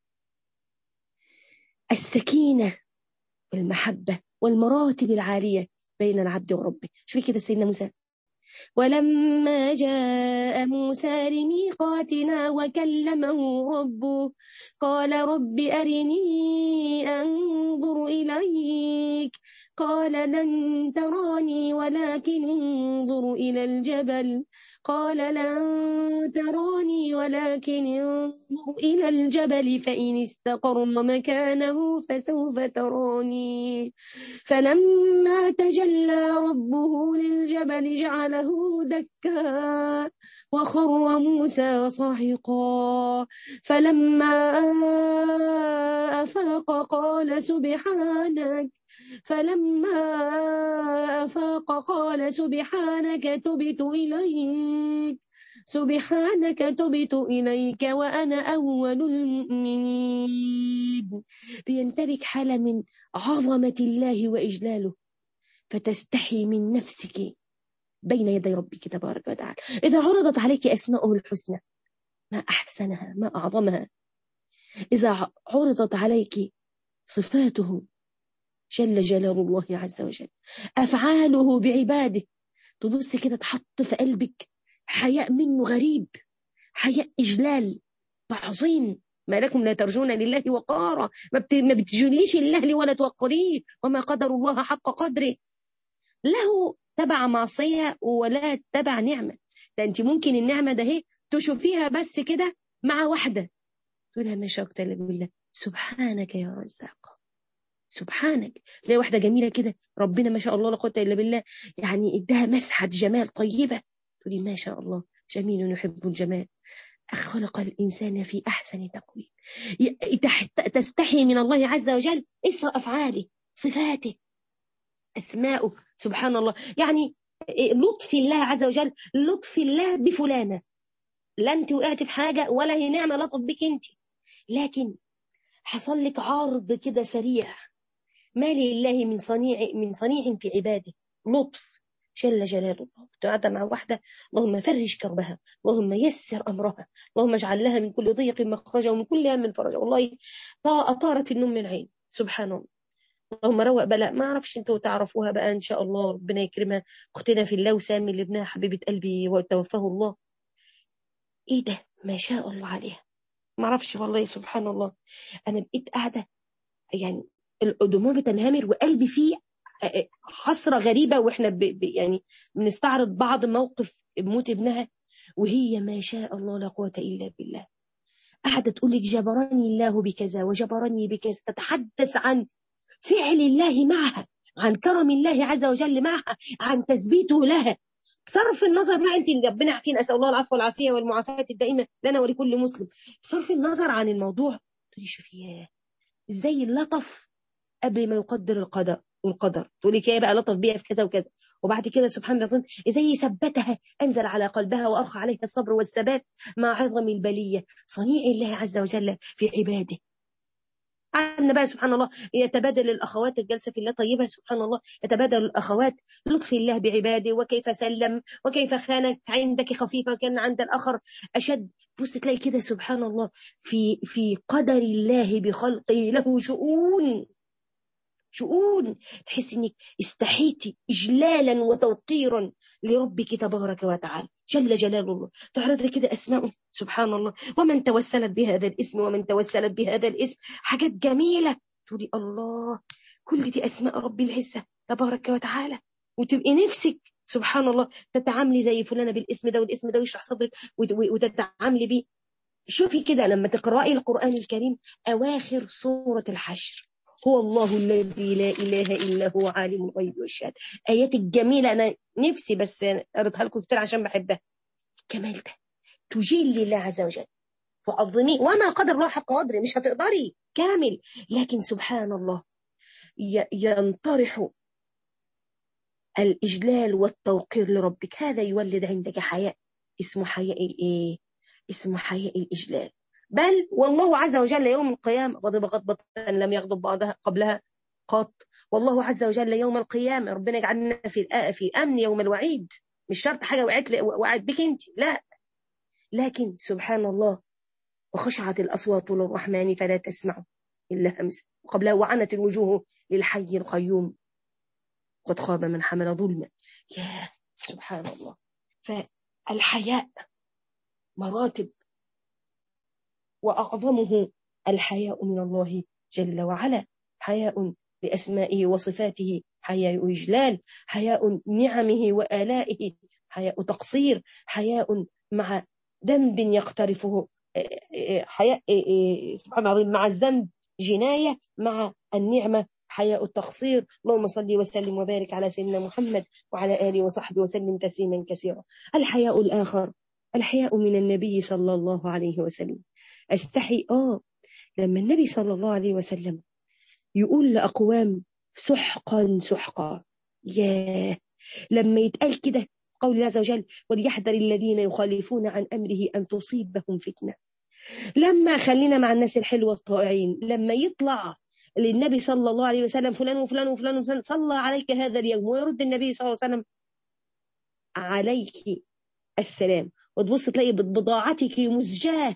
السكينة والمحبة والمراتب العالية بين العبد وربه شوفي كده سيدنا موسى ولما جاء موسى لميقاتنا وكلمه ربه قال رب أرني أنظر إليك قال لن تراني ولكن انظر إلى الجبل قال لن تراني ولكن انظر إلى الجبل فإن استقر مكانه فسوف تراني فلما تجلى ربه للجبل جعله دكا وخر موسى صعقا فلما أفاق قال سبحانك فلما أفاق قال سبحانك تبت إليك سبحانك تبت إليك وأنا أول المؤمنين بينتبك حالة من عظمة الله وإجلاله فتستحي من نفسك بين يدي ربك تبارك وتعالى إذا عرضت عليك أسماؤه الحسنى ما أحسنها ما أعظمها إذا عرضت عليك صفاته جل جلال الله عز وجل أفعاله بعباده تبص كده تحط في قلبك حياء منه غريب حياء إجلال تعظيم ما لكم لا ترجون لله وقارا ما بتجليش الله ولا توقريه وما قدر الله حق قدره له تبع معصية ولا تبع نعمة ده انت ممكن النعمة ده هي تشوفيها بس كده مع واحدة تقولها ما شاء الله بالله سبحانك يا رزاق سبحانك تلاقي واحدة جميلة كده ربنا ما شاء الله لا قوة إلا بالله يعني ادها مسحة جمال طيبة تقولي ما شاء الله جميل يحب الجمال خلق الإنسان في أحسن تقويم تستحي من الله عز وجل إسر أفعاله صفاته أسماؤه سبحان الله يعني لطف الله عز وجل لطف الله بفلانة لا أنت وقعت في حاجة ولا هي نعمة لطف بك أنت لكن حصل لك عرض كده سريع ما لله من صنيع من صنيع في عباده لطف جل جلال الله كنت قاعده مع واحده اللهم فرج كربها اللهم يسر امرها اللهم اجعل لها من كل ضيق مخرجا ومن كل هم فرجا والله طارت النوم من العين سبحان الله اللهم روق بلاء ما اعرفش انتوا تعرفوها بقى ان شاء الله ربنا يكرمها اختنا في الله وسامي اللي ابنها حبيبه قلبي وتوفاه الله ايه ده ما شاء الله عليها ما اعرفش والله سبحان الله انا بقيت قاعده يعني الدموع بتنهمر وقلبي فيه حسرة غريبة واحنا ب ب يعني بنستعرض بعض موقف موت ابنها وهي ما شاء الله لا قوة إلا بالله قاعدة تقول لك جبرني الله بكذا وجبرني بكذا تتحدث عن فعل الله معها عن كرم الله عز وجل معها عن تثبيته لها بصرف النظر بقى انت ربنا يعافينا اسال الله العفو والعافيه والمعافاه الدائمه لنا ولكل مسلم بصرف النظر عن الموضوع تقولي شوفي ازاي اللطف قبل ما يقدر القدر والقدر تقولي كده بقى لطف بيها في كذا وكذا وبعد كده سبحان الله ازاي ثبتها انزل على قلبها وارخى عليها الصبر والثبات مع عظم البليه صنيع الله عز وجل في عباده عندنا بقى سبحان الله يتبادل الاخوات الجلسه في الله طيبه سبحان الله يتبادل الاخوات لطف الله بعباده وكيف سلم وكيف كانت عندك خفيفه وكان عند الاخر اشد بص تلاقي كده سبحان الله في في قدر الله بخلقه له شؤون شؤون تحس انك استحيتي اجلالا وتوقيرا لربك تبارك وتعالى جل جلال الله تعرضي كده اسماء سبحان الله ومن توسلت بهذا الاسم ومن توسلت بهذا الاسم حاجات جميله تقولي الله كل دي اسماء ربي العزه تبارك وتعالى وتبقي نفسك سبحان الله تتعاملي زي فلانه بالاسم ده والاسم ده ويشرح صدرك وتتعاملي بيه شوفي كده لما تقرأي القرآن الكريم أواخر سورة الحشر هو الله الذي لا إله إلا هو عالم الغيب والشهادة آيات الجميلة أنا نفسي بس قريتها لكم كتير عشان بحبها كمال ده تجيل لله عز وجل وعظميه وما قدر الله حق قدره مش هتقدري كامل لكن سبحان الله ينطرح الإجلال والتوقير لربك هذا يولد عندك حياء اسمه حياء الإيه؟ اسمه حياء الإجلال بل والله عز وجل يوم القيامة غضب غضبة لم يغضب بعدها قبلها قط والله عز وجل يوم القيامة ربنا يجعلنا في في أمن يوم الوعيد مش شرط حاجة وقعت وقعت بك أنت لا لكن سبحان الله وخشعت الأصوات للرحمن فلا تسمع إلا همس وقبلها وعنت الوجوه للحي القيوم قد خاب من حمل ظلما يا سبحان الله فالحياء مراتب وأعظمه الحياء من الله جل وعلا حياء لأسمائه وصفاته حياء إجلال حياء نعمه وآلائه حياء تقصير حياء مع ذنب يقترفه حياء سبحان الله مع الذنب جناية مع النعمة حياء التقصير اللهم صل وسلم وبارك على سيدنا محمد وعلى آله وصحبه وسلم تسليما كثيرا الحياء الآخر الحياء من النبي صلى الله عليه وسلم استحي اه لما النبي صلى الله عليه وسلم يقول لأقوام سحقا سحقا ياه لما يتقال كده قول الله عز وجل وليحذر الذين يخالفون عن أمره أن تصيبهم فتنة لما خلينا مع الناس الحلوة الطائعين لما يطلع للنبي صلى الله عليه وسلم فلان وفلان وفلان وفلان صلى عليك هذا اليوم ويرد النبي صلى الله عليه وسلم عليك السلام وتبص تلاقي بضاعتك مزجاه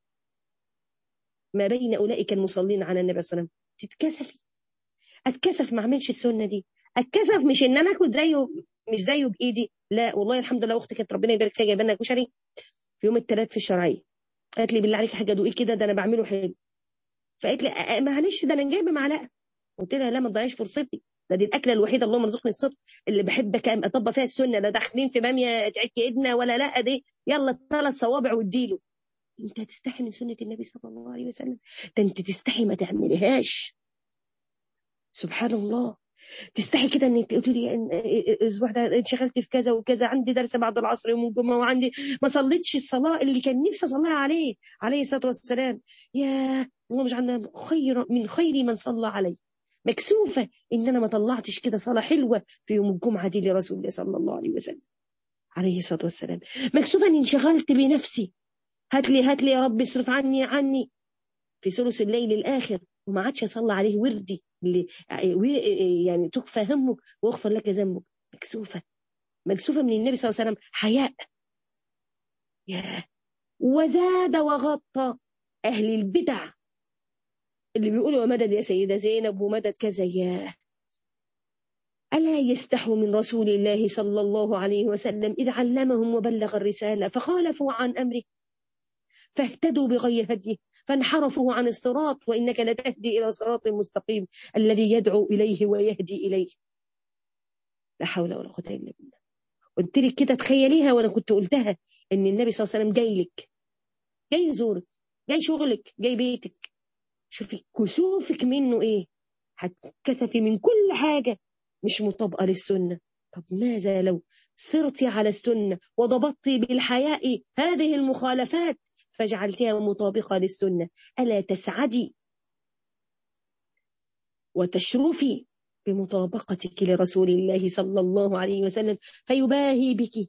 ما بين اولئك المصلين على النبي صلى الله عليه وسلم تتكسفي اتكسف ما اعملش السنه دي اتكسف مش ان انا اكل زيه مش زيه بايدي لا والله الحمد لله اختي كانت ربنا يبارك فيها جايبه لنا كشري في يوم الثلاث في الشرعيه قالت لي بالله عليك حاجه دوقي كده ده انا بعمله حلو فقالت لي معلش ده انا جايبه معلقه قلت لها لا ما تضيعيش فرصتي ده دي الاكله الوحيده اللهم ارزقني الصدق اللي بحب اطبق فيها السنه لا داخلين في باميه تعكي ايدنا ولا لا دي يلا ثلاث صوابع واديله انت هتستحي من سنه النبي صلى الله عليه وسلم ده انت تستحي ما تعملهاش سبحان الله تستحي كده انك تقولي لي الاسبوع ده انشغلت في كذا وكذا عندي درس بعد العصر يوم الجمعه وعندي ما صليتش الصلاه اللي كان نفسي اصليها عليه عليه الصلاه والسلام يا الله مش عندنا خير من خير من صلى عليه مكسوفه ان انا ما طلعتش كده صلاه حلوه في يوم الجمعه دي لرسول الله صلى الله عليه وسلم عليه الصلاه والسلام مكسوفه اني انشغلت بنفسي هات لي هات لي يا رب اصرف عني عني في ثلث الليل الاخر وما عادش اصلى عليه وردي اللي يعني تكفى همك واغفر لك ذنبك مكسوفه مكسوفه من النبي صلى الله عليه وسلم حياء ياه وزاد وغطى اهل البدع اللي بيقولوا ومدد يا سيدة زينب ومدد كذا ياه ألا يستحوا من رسول الله صلى الله عليه وسلم إذ علمهم وبلغ الرسالة فخالفوا عن أمره فاهتدوا بغير هديه فانحرفوا عن الصراط وإنك لتهدي إلى صراط مستقيم الذي يدعو إليه ويهدي إليه لا حول ولا قوة إلا بالله قلت لك كده تخيليها وأنا كنت قلتها إن النبي صلى الله عليه وسلم جاي لك جاي يزورك جاي شغلك جاي بيتك شوفي كسوفك منه إيه هتكسفي من كل حاجة مش مطابقة للسنة طب ماذا لو صرت على السنة وضبطت بالحياء هذه المخالفات فجعلتها مطابقة للسنة ألا تسعدي وتشرفي بمطابقتك لرسول الله صلى الله عليه وسلم فيباهي بك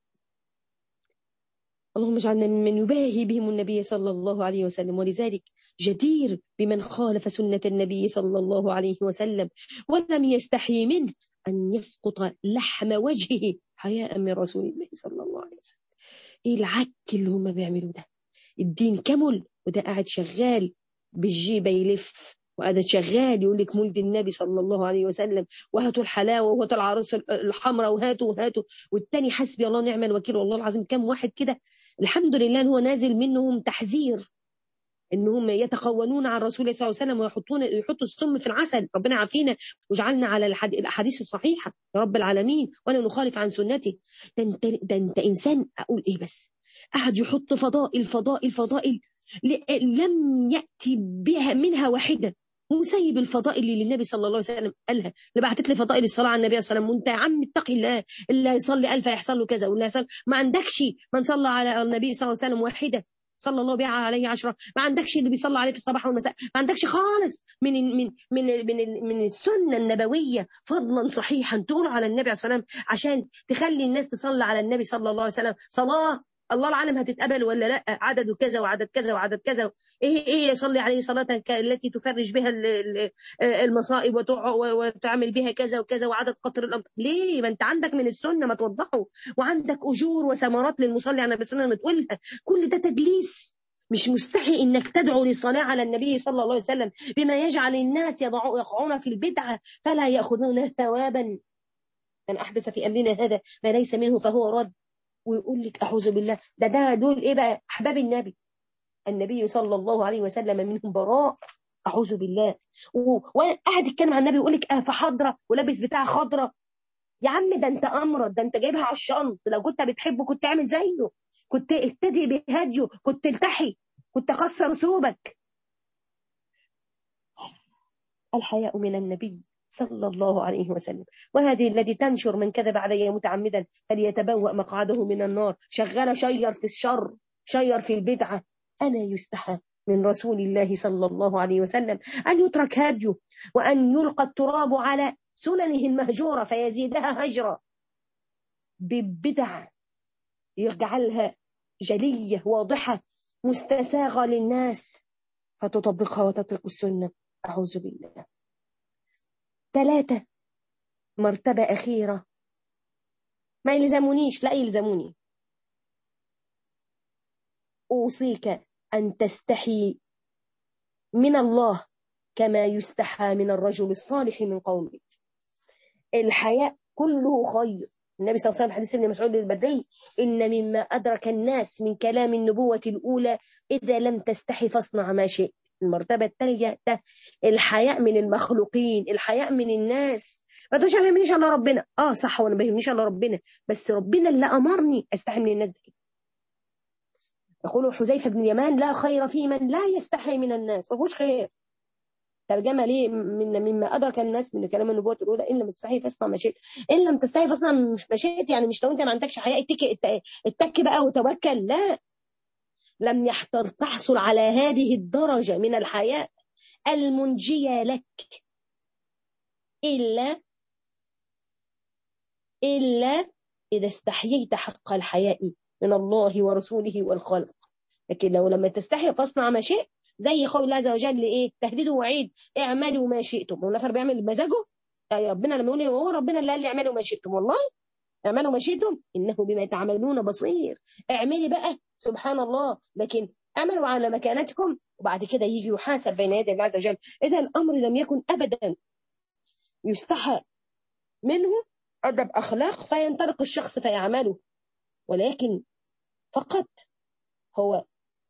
اللهم اجعلنا ممن يباهي بهم النبي صلى الله عليه وسلم ولذلك جدير بمن خالف سنة النبي صلى الله عليه وسلم ولم يستحي منه أن يسقط لحم وجهه حياء من رسول الله صلى الله عليه وسلم ايه العك اللي هم بيعملوا ده الدين كمل وده قاعد شغال بالجيبة يلف وقاعد شغال يقول لك مولد النبي صلى الله عليه وسلم وهاتوا الحلاوه وهاتوا العروس الحمراء وهاتوا وهاتوا والتاني حسبي الله نعم الوكيل والله العظيم كم واحد كده الحمد لله ان هو نازل منهم تحذير انهم يتقولون عن رسول صلى الله عليه وسلم ويحطون يحطوا السم في العسل ربنا عافينا واجعلنا على الاحاديث الصحيحه يا رب العالمين ولا نخالف عن سنته ده انت, ده انت انسان اقول ايه بس قعد يحط فضائل فضائل فضائل لم ياتي بها منها واحده وسيب الفضائل اللي النبي صلى الله عليه وسلم قالها اللي بعتت لي فضائل الصلاه على النبي صلى الله عليه وسلم وانت يا عم اتقي الله اللي هيصلي ألف هيحصل له كذا واللي هيصلي ما عندكش من صلى على النبي صلى الله عليه وسلم واحده صلى الله بها عليه عشرة ما عندكش اللي بيصلى عليه في الصباح والمساء ما عندكش خالص من من من من من السنه النبويه فضلا صحيحا تقول على النبي عليه الصلاه والسلام عشان تخلي الناس تصلي على النبي صلى الله عليه وسلم صلاه الله العالم هتتقبل ولا لا عدد كذا وعدد كذا وعدد كذا ايه ايه يصلي عليه صلاتك التي تفرج بها المصائب وتعمل بها كذا وكذا وعدد قطر الامطار ليه ما انت عندك من السنه ما توضحه وعندك اجور وثمرات للمصلي على النبي صلى الله عليه وسلم تقولها كل ده تدليس مش مستحي انك تدعو للصلاه على النبي صلى الله عليه وسلم بما يجعل الناس يقعون في البدعه فلا ياخذون ثوابا من احدث في امرنا هذا ما ليس منه فهو رد ويقول لك اعوذ بالله ده ده دول ايه بقى احباب النبي النبي صلى الله عليه وسلم منهم براء اعوذ بالله وانا قاعد يتكلم عن النبي يقول لك اه حضره ولابس بتاع خضره يا عم ده انت امرض ده انت جايبها على الشنط لو كنت بتحبه كنت اعمل زيه كنت اهتدي بهديه كنت التحي كنت اكسر ثوبك الحياء من النبي صلى الله عليه وسلم وهذه التي تنشر من كذب علي متعمدا فليتبوأ مقعده من النار شغالة شير في الشر شير في البدعة أنا يستحى من رسول الله صلى الله عليه وسلم أن يترك هديه وأن يلقى التراب على سننه المهجورة فيزيدها هجرا ببدع يجعلها جلية واضحة مستساغة للناس فتطبقها وتترك السنة أعوذ بالله ثلاثة مرتبة أخيرة ما يلزمونيش لا يلزموني أوصيك أن تستحي من الله كما يستحى من الرجل الصالح من قومك الحياء كله خير النبي صلى الله عليه وسلم حديث ابن مسعود البدري إن مما أدرك الناس من كلام النبوة الأولى إذا لم تستحي فاصنع ما شئت المرتبة الثانية الحياء من المخلوقين الحياء من الناس ما تقولش ما بيهمنيش الا ربنا اه صح وانا ما بيهمنيش الا ربنا بس ربنا اللي امرني استحي من الناس دي يقول حذيفه بن اليمان لا خير في من لا يستحي من الناس ما فيهوش خير ترجمه ليه من مما ادرك الناس من كلام النبوه الاولى ان لم تستحي فاصنع ما شئت ان لم تستحي فاصنع مش ما شئت يعني مش لو انت ما عندكش حياء اتك اتك بقى وتوكل لا لم تحصل على هذه الدرجة من الحياء المنجية لك إلا إلا إذا استحييت حق الحياء من الله ورسوله والخلق لكن لو لما تستحي فاصنع ما شئت زي قول الله عز وجل ايه تهديد ووعيد اعملوا ما شئتم هو نفر بيعمل بمزاجه يا ربنا لما يقول هو ربنا اللي قال لي اعملوا ما شئتم والله اعملوا ما شئتم انه بما تعملون بصير اعملي بقى سبحان الله لكن اعملوا على مكانتكم وبعد كده يجي يحاسب بين يدي الله عز وجل اذا الامر لم يكن ابدا يستحى منه ادب اخلاق فينطلق الشخص فيعمله ولكن فقط هو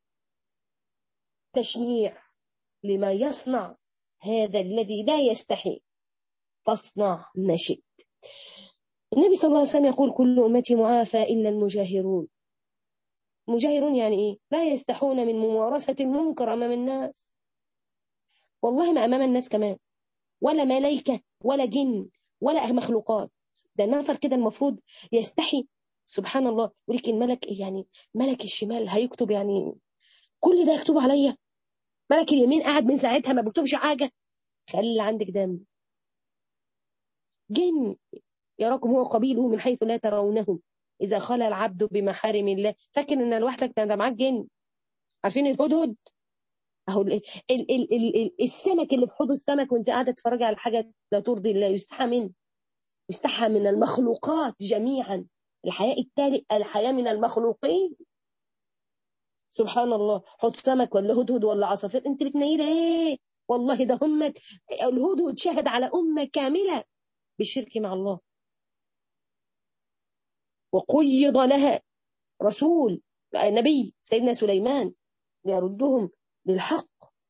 تشنيع لما يصنع هذا الذي لا يستحي فاصنع ما شئت النبي صلى الله عليه وسلم يقول كل أمتي معافى إلا المجاهرون مجاهرون يعني إيه لا يستحون من ممارسة المنكر أمام الناس والله ما أمام الناس كمان ولا ملائكة ولا جن ولا مخلوقات ده نفر كده المفروض يستحي سبحان الله ولكن ملك يعني ملك الشمال هيكتب يعني كل ده يكتب عليا ملك اليمين قاعد من ساعتها ما بيكتبش حاجه خلي عندك دم جن يراكم هو قبيله من حيث لا ترونهم اذا خلى العبد بمحارم الله فاكر ان لوحدك ده معاك جن عارفين الهدهد اهو ال ال ال ال السمك اللي في حوض السمك وانت قاعده تتفرجي على حاجه لا ترضي الله يستحى منه يستحى من المخلوقات جميعا الحياء التالي الحياة من المخلوقين سبحان الله حط سمك ولا هدهد ولا عصافير انت بتنيلة ايه والله ده هم الهدهد شهد على أمة كاملة بالشرك مع الله وقيض لها رسول نبي سيدنا سليمان ليردهم للحق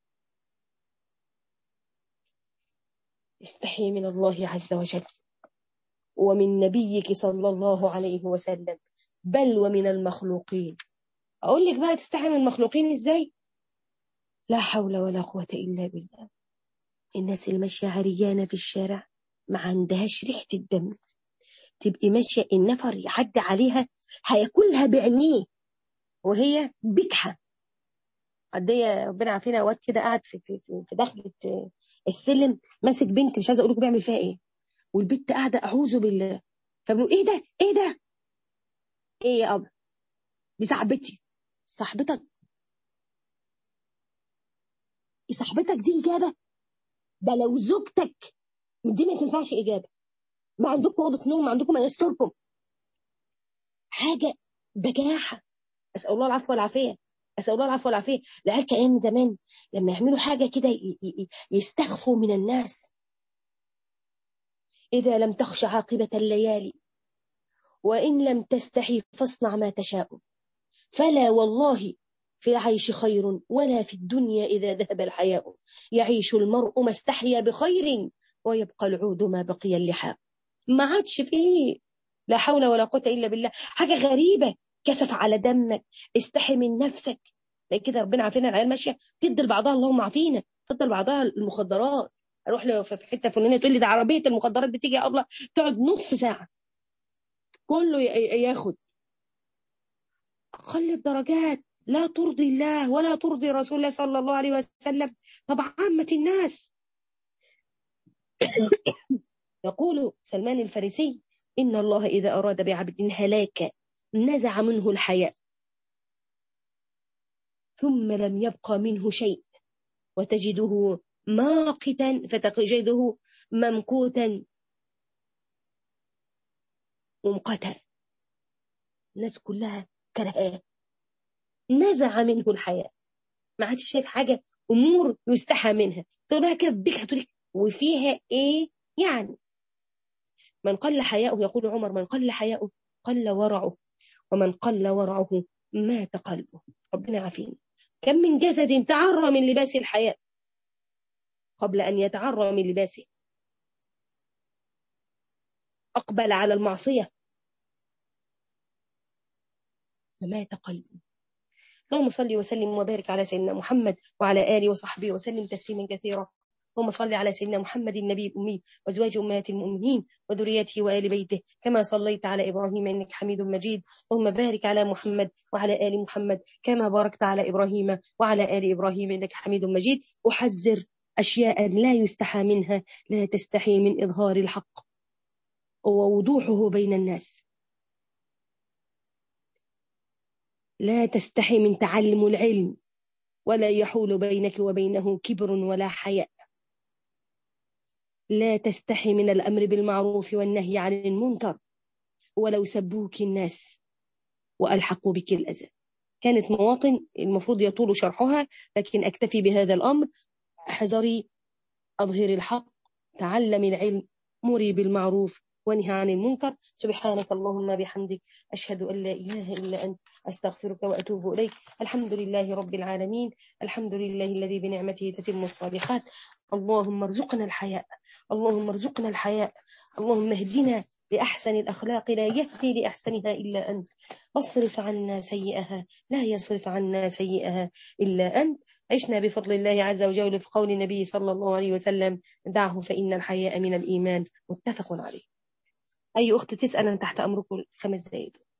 استحي من الله عز وجل ومن نبيك صلى الله عليه وسلم بل ومن المخلوقين أقول لك بقى تستحي من المخلوقين إزاي لا حول ولا قوة إلا بالله الناس اللي ماشية عريانة في الشارع ما عندهاش ريحة الدم تبقي ماشية النفر يعدي عليها هياكلها بعينيه وهي بكحة عدية ربنا عافينا اوقات كده قاعد في في في دخلة السلم ماسك بنت مش عايزه اقول لكم بيعمل فيها ايه والبنت قاعده اعوذ بالله فبنقول ايه ده ايه ده ايه يا ابا دي صاحبتي صاحبتك صاحبتك دي اجابه ده لو زوجتك دي ما تنفعش اجابه ما عندكم اوضه نوم ما عندكم ما يستركم حاجه بجاحه اسال الله العفو والعافيه اسال الله العفو والعافيه لعلك ايام زمان لما يعملوا حاجه كده يستخفوا من الناس اذا لم تخش عاقبه الليالي وان لم تستحي فاصنع ما تشاء فلا والله في العيش خير ولا في الدنيا إذا ذهب الحياء يعيش المرء ما استحيا بخير ويبقى العود ما بقي اللحاء ما عادش فيه لا حول ولا قوة إلا بالله حاجة غريبة كسف على دمك استحي من نفسك لكن كده ربنا عافينا العيال ماشية تدي لبعضها اللهم عافينا تدي لبعضها المخدرات اروح له في حته فلانيه تقول لي ده عربيه المخدرات بتيجي يا ابله تقعد نص ساعه كله ياخد اقل الدرجات لا ترضي الله ولا ترضي رسول الله صلى الله عليه وسلم طبعا عامة الناس يقول سلمان الفارسي إن الله إذا أراد بعبد هلاك نزع منه الحياء ثم لم يبقى منه شيء وتجده ماقتا فتجده ممقوتا ممقتا الناس كلها كرهاه نزع منه الحياة ما عادش شايف حاجة أمور يستحى منها تقولها كده بك تقول وفيها إيه يعني من قل حياؤه يقول عمر من قل حياؤه قل ورعه ومن قل ورعه مات قلبه ربنا عافينا كم من جسد تعرى من لباس الحياة قبل أن يتعرى من لباسه أقبل على المعصية فمات قلبه اللهم صل وسلم وبارك على سيدنا محمد وعلى آله وصحبه وسلم تسليما كثيرا اللهم صل على سيدنا محمد النبي الأمي وأزواج أمهات المؤمنين وذريته وآل بيته كما صليت على إبراهيم إنك حميد مجيد اللهم بارك على محمد وعلى آل محمد كما باركت على إبراهيم وعلى آل إبراهيم إنك حميد مجيد أحذر أشياء لا يستحى منها لا تستحي من إظهار الحق ووضوحه بين الناس لا تستحي من تعلم العلم ولا يحول بينك وبينه كبر ولا حياء لا تستحي من الأمر بالمعروف والنهي عن المنكر ولو سبوك الناس وألحقوا بك الأذى كانت مواطن المفروض يطول شرحها لكن أكتفي بهذا الأمر احذري أظهر الحق تعلم العلم مري بالمعروف وانهى عن المنكر سبحانك اللهم بحمدك أشهد أن لا إله إلا أنت أستغفرك وأتوب إليك الحمد لله رب العالمين الحمد لله الذي بنعمته تتم الصالحات اللهم ارزقنا الحياء اللهم ارزقنا الحياء اللهم اهدنا لأحسن الأخلاق لا يهدي لأحسنها إلا أنت اصرف عنا سيئها لا يصرف عنا سيئها إلا أنت عشنا بفضل الله عز وجل في قول النبي صلى الله عليه وسلم دعه فإن الحياء من الإيمان متفق عليه أي أخت تسأل أنا تحت أمركم خمس دقايق